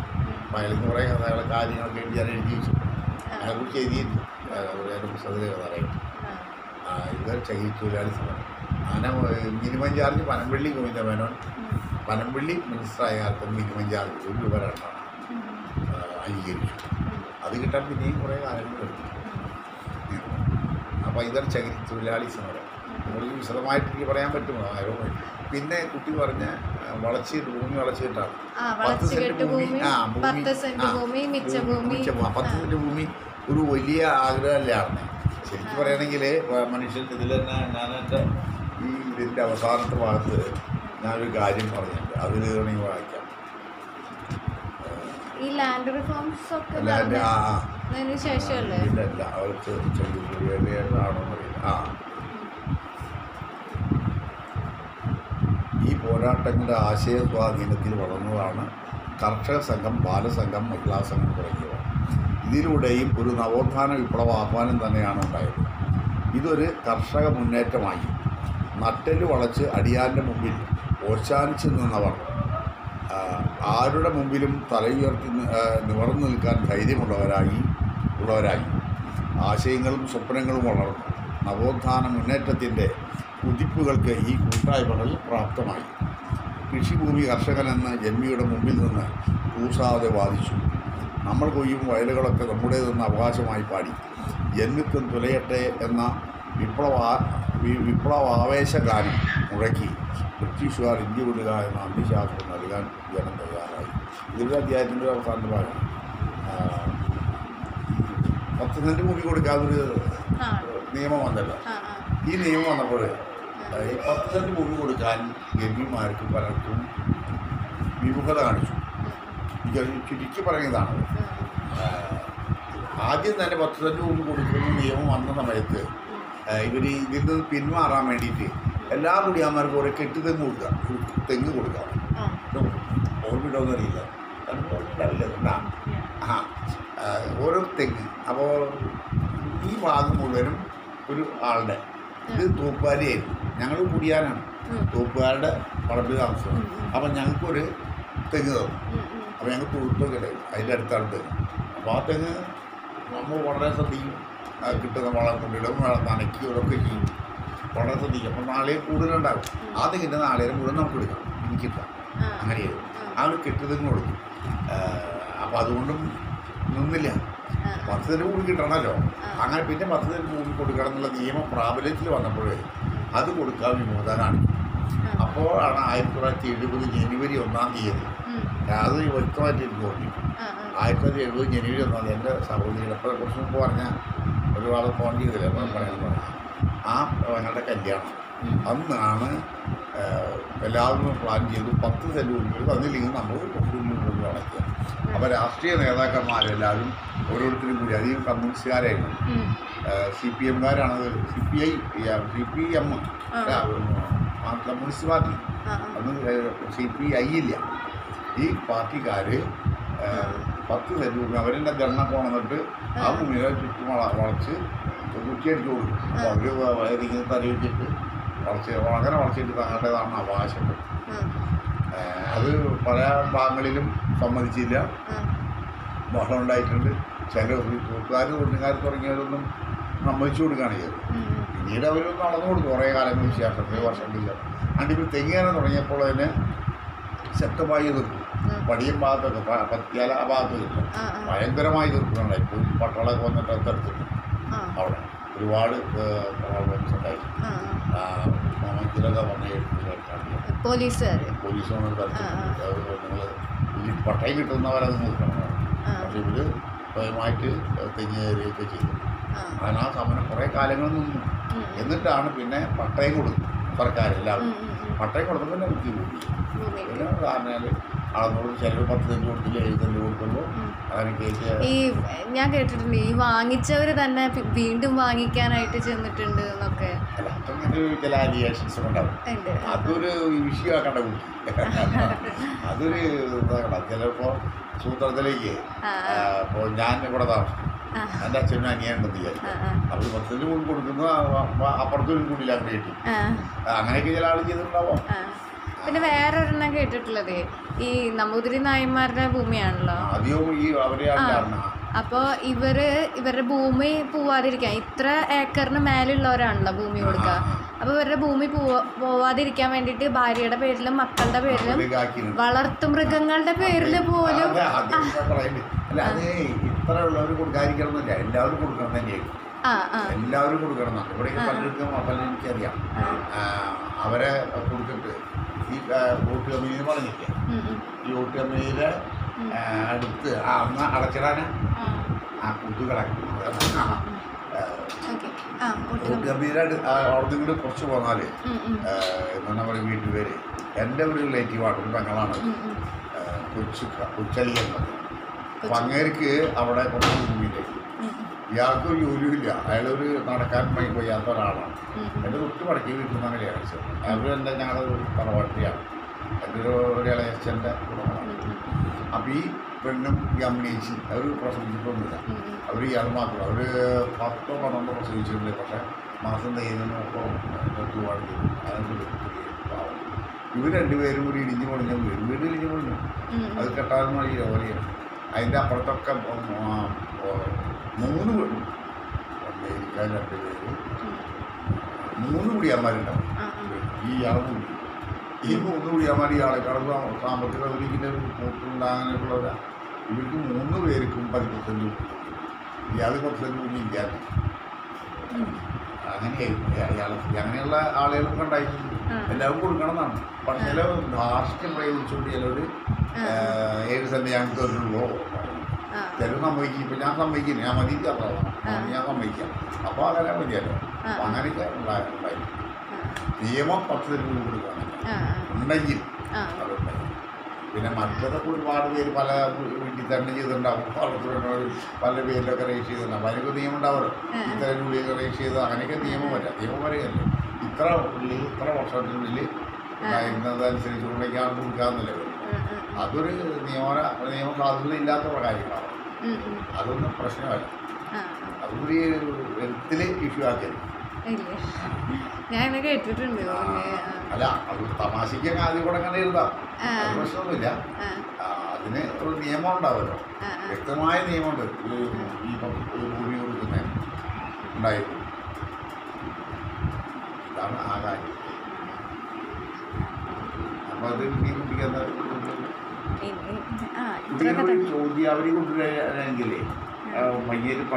വയലിൽ കുറേ കഥകൾ കാര്യങ്ങളൊക്കെ എഴുതി ഞാൻ എഴുതി വെച്ചു അതിനെക്കുറിച്ച് എഴുതിയിട്ടുണ്ട് എൻ്റെ പുസ്തകത്തിലെ കഥകളായിട്ട് ആ. ആ, ഇത് ചകിരി തൊഴിലാളി സമരം അങ്ങനെ മിനിമം ചാർജ് പനമ്പള്ളി ഗോവിന്ദ മേനോൻ പനമ്പള്ളി മിനിസ്റ്ററായ കാലത്ത് മിനിമം ചാർജ് ഒരു രൂപ രണ്ടാണ് ഉം. ആ, അംഗീകരിച്ചു അത് കിട്ടാൻ പിന്നെയും കുറേ കാലങ്ങൾ എടുത്തു അപ്പോൾ ഇതാണ് ചകിരി തൊഴിലാളി സമരം കൂടുതൽ വിശദമായിട്ട് എനിക്ക് പറയാൻ പറ്റുമോ ആരോ പിന്നെ കുട്ടി പറഞ്ഞ ആ, വളച്ചിട്ട് ഭൂമി വളച്ചിട്ടാണ് ആ പത്ത് സെന്റ് വളച്ചുകെട്ട് ഭൂമി ആ, ഭൂമി, പത്ത് സെന്റ് ആ, ഭൂമി മിച്ച ഭൂമി മിച്ച ഭൂ- പത്ത് സെന്റ് ഭൂമി ഒരു വലിയ ആഗ്രഹമല്ലായിരുന്നു ശരിക്കും പറയുകയാണെങ്കിൽ മനുഷ്യൻ ഇതിൽ തന്നെ ഞാനെൻ്റെ ഈ ഇതിൻ്റെ അവസാനത്തെ ഭാഗത്ത് ഞാനൊരു കാര്യം പറഞ്ഞിട്ടുണ്ട് അതിൽ വേണമെങ്കിൽ വായിക്കാം ഈ ലാൻഡ് റിഫോംസ് ഒക്കെ അല്ലാണ്ട് ആ ആ. അതിന് ശേഷമല്ലേ ഇല്ല ഇല്ല അവർ ചെറിയാണോ അറിയില്ല ആ ഈ പോരാട്ടങ്ങളുടെ ആശയ സ്വാധീനത്തിൽ വളർന്നതാണ് കർഷക സംഘം ബാലസംഘം മഹിളാ സംഘം തുടങ്ങിയവ ഇതിലൂടെയും ഒരു നവോത്ഥാന വിപ്ലവ ആഹ്വാനം തന്നെയാണ് ഉണ്ടായത് ഇതൊരു കർഷക മുന്നേറ്റമായി നട്ടല് വളച്ച് അടിയാൻ്റെ മുമ്പിൽ ഓശാനിച്ചു നിന്നവർ ആ, ആരുടെ മുമ്പിലും തലയുയർത്തി നി- ആ, നിവർന്നു നിൽക്കാൻ ധൈര്യമുള്ളവരായി ഉള്ളവരായി ആശയങ്ങളും സ്വപ്നങ്ങളും വളർന്നു നവോത്ഥാന മുന്നേറ്റത്തിൻ്റെ കുതിപ്പുകൾക്ക് ഈ കൂട്ടായ്മകൾ പ്രാപ്തമായി കൃഷിഭൂമി കർഷകനെന്ന് ജന്മിയുടെ മുമ്പിൽ നിന്ന് കൂസാതെ വാദിച്ചു നമ്മൾ കൊയ്യും വയലുകളൊക്കെ നമ്മുടേതെന്ന് അവകാശമായി പാടി ജന്മിത്വം തുലയട്ടെ എന്ന വിപ്ലവ വി- വിപ്ലവാവേശ ഗാനം മുഴക്കി ബ്രിട്ടീഷുകാർ ഇന്ത്യ വിടുക എന്ന അന്ത്യശാസ്ത്രം നൽകാൻ ജനം തയ്യാറായി ഇതിൻ്റെ അധ്യായത്തിൻ്റെ അവസാനത്തെ ഭാഗം ആ, പത്ത് സെൻറ്റ് ഭൂമി കൊടുക്കാതൊരു ആ നിയമം വന്നല്ലോ ആ ആ ഈ നിയമം വന്നപ്പോൾ ഈ പത്ത് സെൻറ്റ് ഭൂമി കൊടുക്കാൻ ഗർഭിമാർക്ക് പലർക്കും വിമുഖത കാണിച്ചു ഇത് ചുരുക്കി പറയുന്നതാണ് ആഹ് ആദ്യം തന്നെ പത്ത് സെൻറ്റ് ഭൂമി കൊടുക്കുന്ന നിയമം വന്ന സമയത്ത് ഇവർ ഇതിൽ നിന്ന് പിന്മാറാൻ വേണ്ടിയിട്ട് എല്ലാ കുടിയാന്മാർക്കും ഓരോ കെട്ടുതെങ്ങ് കൊടുക്കുക ഒരു തെങ്ങ് കൊടുക്കാം ആ ഓർമ്മയിട്ടോന്നും അറിയില്ല കാരണം ഓർമ്മയുണ്ടാവില്ല കേട്ടാ ആ ആ, ഓരോ തെങ്ങ് അപ്പോൾ ഈ ഭാഗം മുഴുവനും ഒരു ആളുടെ ഇത് തൂപ്പുകാരിയായിരുന്നു ഞങ്ങൾ കുടിയാനാണ് ഉം. തൂപ്പുകാരുടെ പറമ്പിൽ താമസം ഉം, ഉം. അപ്പം ഞങ്ങൾക്കൊരു തെങ്ങ് തന്നു ഉം, ഉം. അപ്പോൾ ഞങ്ങൾ തൊഴുത്തൊക്കെ ഉണ്ടായി അതിൻ്റെ അടുത്താണ് തെങ്ങ് അപ്പോൾ ആ തെങ്ങ് നമ്മൾ വളരെ ശ്രദ്ധിക്കും ആ കിട്ടുന്ന വളം കൊണ്ടിടും വളം നനയ്ക്കുകയൊക്കെ ചെയ്യും വളരെ ശ്രദ്ധിക്കും അപ്പോൾ നാളെ കൂടുതലുണ്ടാകും ആ തെങ്ങിൻ്റെ നാളെ മുഴുവൻ നമുക്ക് എടുക്കാം എനിക്കിട്ടാം ആ. അങ്ങനെയായിരുന്നു ആ ഒരു കെട്ടിടത്തിന് കൊടുത്തു അപ്പോൾ അതുകൊണ്ടും നിന്നില്ല ആ. പത്ത് സെൻറ്റ് ഭൂമി കിട്ടണമല്ലോ അങ്ങനെ പിന്നെ പത്ത് സെൻറ്റ് ഭൂമി കൊടുക്കണം എന്നുള്ള നിയമം പ്രാബല്യത്തിൽ വന്നപ്പോൾ അത് കൊടുക്കാൻ വിമോചനാണ് അപ്പോഴാണ് ആയിരത്തി തൊള്ളായിരത്തി എഴുപത് ജനുവരി ഒന്നാം തീയതി ഉം. അത് വ്യക്തമായിട്ട് എനിക്ക് ഓർമ്മ ആ, ആ. ആയിരത്തി തൊള്ളായിരത്തി എഴുപത് ജനുവരി ഒന്നാം തീയതി എൻ്റെ സഹോദരി അപ്പോൾ കുറച്ച് മുമ്പ് പറഞ്ഞ ഒരുപാട് ഫോൺ ചെയ്തില്ല അപ്പോൾ പറയാൻ പറഞ്ഞു ആ ഞങ്ങളുടെ കല്യാണം ഉം. അന്നാണ് ഏഹ്, എല്ലാവരും പ്ലാൻ ചെയ്തു പത്ത് സെൻറ്റ് ഭൂമി തന്നില്ലെങ്കിൽ നമ്മൾ ഭൂമി അടയ്ക്കുക അപ്പോൾ രാഷ്ട്രീയ നേതാക്കന്മാരെല്ലാവരും ഓരോരുത്തരും കൂടി അധികം കമ്മ്യൂണിസ്റ്റുകാരായിരുന്നു ഉം. സി പി എംകാരാണത് C P I C P M ആ. കമ്മ്യൂണിസ്റ്റ് പാർട്ടി ആ, ആ. അന്ന് സി പി ഐ ഇല്ല ഈ പാർട്ടിക്കാർ പത്ത് സെൻറ്റ് ഭൂമി അവരെന്നെ ഗണ്ണ കൊണ്ടിട്ട് ആ ഭൂമിയെ ചുറ്റും വള വളച്ച് കുറ്റിയടിച്ച് കൊടുക്കും അപ്പോൾ അവർ വയറിങ്ങനെ തല വെച്ചിട്ട് വളച്ച് അങ്ങനെ വളച്ചിട്ട് തങ്ങളുടേതാണ് അവകാശം ഉം. അത് പല ഭാഗങ്ങളിലും സമ്മതിച്ചില്ല ആ. ബഹളം ഉണ്ടായിട്ടുണ്ട് ചില കൂട്ടുകാർ തൊട്ടുകാർ തുടങ്ങിയവരൊന്നും സമ്മതിച്ചു കൊടുക്കുകയാണ് ചെയ്തത് ഉം, ഉം. പിന്നീട് അവർ നടന്നു കൊടുത്തു കുറേ കാലങ്ങൾക്ക് ശേഷം കുറേ വർഷങ്ങൾക്ക് ശേഷം അണ്ടിപ്പോൾ തെങ്ങേറാൻ തുടങ്ങിയപ്പോൾ അതിന് ശക്തമായി എതിർത്തു ഉം. പടിയും ഭാഗത്തൊക്കെ പ- പത്തിയാല ആ ഭാഗത്തൊക്കെ ആ, ആ. ഭയങ്കരമായി എതിർക്കുന്നുണ്ടായി ഇപ്പോൾ പട്ടാളൊക്കെ വന്നിട്ട് അടുത്തെടുത്തിട്ട് ആ. അവിടെ ഒരുപാട് പ്രോബ്ലംസ് ഉണ്ടായി ആ, ആ. മമത്തിലൊക്കെ വന്ന് എഴുതുന്നതായിട്ടാണ് പോലീസുകാര് പോലീസ് വന്നിട്ട് ആ, ആ. തടുത്തിട്ടുണ്ട് നിങ്ങൾ ഈ പട്ടയം കിട്ടുന്നവരത് നോക്കണം ആ. പക്ഷെ ഇവർ സ്വയമായിട്ട് തെങ്ങ് കയറിയൊക്കെ ചെയ്തു ആ. അങ്ങനെ ആ സമരം കുറേ കാലങ്ങൾ നിന്നു ഉം, ഉം. എന്നിട്ടാണ് പിന്നെ പട്ടയം കൊടുത്തു സർക്കാർ എല്ലാവരും ഉം, ഉം, ഉം. പട്ടയം കൊടുത്തപ്പോൾ പിന്നെ ബുദ്ധി കൂടി ഭൂമിക്ക്. പിന്നെ കാരണം അളന്നോട് ചിലർ പത്ത് സെൻറ്റ് കൊടുത്തില്ല ഏഴ് സെൻറ്റ് കൊടുക്കുമ്പോൾ ഉം. അങ്ങനെ കേസ് ഈ ഞാൻ കേട്ടിട്ടുണ്ട് ഈ വാങ്ങിച്ചവര് തന്നെ പി- വീണ്ടും വാങ്ങിക്കാനായിട്ട് ചെന്നിട്ടുണ്ട് എന്നൊക്കെ അല്ല അങ്ങനെ ചില അലിയേഷൻസ് ഉണ്ടാവും ഉണ്ട് അതൊരു വിഷയമാക്കണ്ട കുട്ടി അതൊരു ഇതാക്കണ്ട ചിലപ്പോൾ സൂത്രത്തിലേക്ക് ആ, ഇപ്പോൾ ഞാൻ ഇവിടെ താമസിക്കും ആ. എൻ്റെ അച്ഛനും അനിയനുണ്ടെന്ന് വിചാരിക്കും ആ, ആ. അപ്പോൾ പത്ത് സെൻറ്റ് കൂടി കൊടുക്കുന്നു അപ്പുറത്തൊരു കൂടിയില്ല അങ്ങനെ കിട്ടി ആ, അങ്ങനെയൊക്കെ ചില ആൾ ചെയ്തിട്ടുണ്ടാവാം ആ. പിന്നെ വേറൊരെണ്ണം കേട്ടിട്ടുള്ളത് ഈ നമ്പൂതിരി നായന്മാരുടെ ഭൂമിയാണല്ലോ ആദ്യവും ഈ അവരെയാണ് കാരണം അപ്പോൾ ഇവര് ഇവരുടെ ഭൂമി പോവാതിരിക്കാൻ ഇത്ര ഏക്കറിന് മേലുള്ളവരാണല്ലോ ഭൂമി കൊടുക്കുക അപ്പോൾ ഇവരുടെ ഭൂമി പോവാ പോവാതിരിക്കാൻ വേണ്ടിയിട്ട് ഭാര്യയുടെ പേരിലും മക്കളുടെ പേരിലും ഇതാക്കിയിട്ടുണ്ട്. വളർത്തുമൃഗങ്ങളുടെ പേരിൽ പോലും അതെ, ആദ്യം ഞാൻ പറയുന്നത്. അല്ല അത് ഇത്ര ഉള്ളവർ കൊടുക്കാതിരിക്കണം എന്നില്ല എല്ലാവരും കൊടുക്കണം തന്നെയായിരിക്കും ആ ആ എല്ലാവരും കൊടുക്കണം എന്നാണ് ഇവിടെ പലർക്കും പലരും എനിക്കറിയാം ആ, അവരെ കൊടുത്തിട്ട് ഈ ആ, വോട്ട് കമ്പനിയിൽ പറഞ്ഞില്ലേ ഉം, ഉം. ഈ വോട്ട് കമ്പനിയിലെ ആ, അടുത്ത് ആ അന്ന് അടച്ചിടാൻ ആ ആ കുത്തുകളാക്കി ഓക്കെ ആ വോട്ട് ഒട്ടും കമ്പനിയുടെ അടുത്ത് അവിടെ നിന്ന് കുറച്ച് പോന്നാൽ ഉം, ഉം, എന്താണ് പറയുക വീട്ടുപേര് എൻ്റെ ഒരു റിലേറ്റീവാണ് ഒരു പെങ്ങളാണ് ഉം, ഉം. ആ, കൊച്ചു കൊച്ചലി എന്നത് അപ്പം അങ്ങേർക്ക് അവിടെ കുറച്ച് ഭൂമിയില്ലേ ഉം, ഉം. ഇയാൾക്ക് ഒരു ജോലിയില്ല അയാളൊരു നടക്കാൻ വഴി വയ്യാത്ത ഒരാളാണ് ഉം, ഉം. എൻ്റെ തൊട്ട് വടക്കേ വീട്ടിൽ നിന്നാണ് കല്യാണം കഴിച്ചത് അവർ എൻ്റെ ഞങ്ങളുടെ ഒരു തറവാട്ടിയാണ് എൻ്റെ ഒരു ഒരു ഇളയച്ചൻ്റെ കുടുംബമാണ് ഉം, ഉം. അപ്പോൾ ഈ പെണ്ണും ഈ അമ്മേച്ചി അവർ പ്രസവിച്ചിട്ടൊന്നുമില്ല ഉം, ഉം. അവർ ഇയാൾ മാത്രം അവർ പത്തോ പന്ത്രണ്ടോ പ്രസവിച്ചിട്ടുണ്ട് പക്ഷേ മാസം തയ്യുന്നതിനൊക്കെ തൂവാട് ചെയ്തു അതൊക്കെ ഇവർ രണ്ടുപേരും കൂടി ഇടിഞ്ഞു പൊളിഞ്ഞ വീട് വീട് ഇടിഞ്ഞു പൊളിഞ്ഞു ഉം, ഉം. അത് കെട്ടാൻ വഴി ജോലിയാണ് അതിൻ്റെ അപ്പുറത്തൊക്കെ ഉം, ആ, ഓ, മൂന്ന് വീടും അമേരിക്ക രണ്ട് പേര് മൂന്ന് കുടിയന്മാരുണ്ടാവും ആ, ആ. ഈ ഇയാളെ കൂടി ഈ മൂന്ന് കുടിയന്മാർ ഇയാളെക്കാളും സാ- സാമ്പത്തിക ഒരിക്കലും ഒരു കൂട്ടുണ്ടാകാനുള്ളവരാ ഇവർക്ക് മൂന്ന് പേർക്കും പതിപ്പത്തഞ്ച് ഇയാൾ കുറച്ചൊരു കൂടി ഇല്ലാതെ ഉം. അങ്ങനെയായിരുന്നു ഇയാൾ അങ്ങനെയുള്ള ആളുകൾക്ക് ഉണ്ടായിട്ടുണ്ട് ആ. എല്ലാവരും കൊടുക്കണം എന്നാണ് പക്ഷേ ചില ധാർഷ്ട്യം പ്രയോഗിച്ചുകൊണ്ട് ചിലർ ആ. ഏഴ് സെന്റ് ഞങ്ങൾക്ക് തരുള്ളൂ ആ. ചിലർ സമ്മതിക്കും ഇപ്പം ഞാൻ സമ്മതിക്കില്ല ഞാൻ മതി കറവാണ് ഞാൻ സമ്മതിക്കാം അപ്പോൾ അങ്ങനെ മതിയല്ലോ ആ. അപ്പം അങ്ങനെയൊക്കെ ഉണ്ടായി ഉണ്ടായി. ആ. നിയമം പത്ത് സെന്റ് കൊടുക്കണം ആ, ഉണ്ടെങ്കിൽ ആ. അതുണ്ടായി പിന്നെ മറ്റതൊക്കെ ഒരുപാട് പേര് പല വീട്ടിൽ തന്നെ ചെയ്തിട്ടുണ്ടാവും വളർത്തുന്നവർ പല പേരിലൊക്കെ രജിസ്റ്റർ ചെയ്തിട്ടുണ്ടാവും അതിനൊക്കെ നിയമം ഉണ്ടാവുമല്ലോ ആ. ഇത്രയും ഉള്ളിൽ രജിസ്റ്റർ ചെയ്ത് അങ്ങനെയൊക്കെ നിയമം വരാം നിയമം വരികയല്ലേ ഇത്ര ഉള്ളിൽ ഇത്ര വർഷത്തിനുള്ളിൽ ഉണ്ടായിരുന്നതനുസരിച്ച് കൊണ്ടേക്കാണ് കൊടുക്കാമെന്നല്ലേ വരും ഉം, ഉം, അതൊരു നിയമന നിയമ സാധ്യത ഇല്ലാത്ത കാര്യങ്ങളാണ് ഉം, ഉം. അതൊന്നും പ്രശ്നമല്ല ആ. അതൊരു എഴുത്തിൽ ഇഷ്യൂ ആക്കരുത് ഇല്ലേ ഞാൻ ഇങ്ങനെ കേട്ടിട്ടുണ്ട് ആ, ഭൂമി, ആ. അല്ല അത് തമാശയ്ക്ക് ആദ്യം കൂടെ അങ്ങനെ എഴുതാം ആ. അത് പ്രശ്നമൊന്നുമില്ല ആ. ആ, അതിന് ഒരു നിയമം ഉണ്ടാവുമല്ലോ ആ, ആ. വ്യക്തമായ നിയമമുണ്ട് ഈ ഈ പ- ഈ ഭൂമി കൊടുക്കുന്നതിന് ഉണ്ടായിരുന്നു ഇതാണ് ആ കാര്യം അപ്പോൾ അത് നീ കുട്ടിക്കുന്ന ഇനി- ആ കുട്ടികളെ ഇത്രയൊക്കെ തന്നെ ചോദ്യാവലി കൊണ്ടുവരാനെങ്കിലേ മയ്യേര്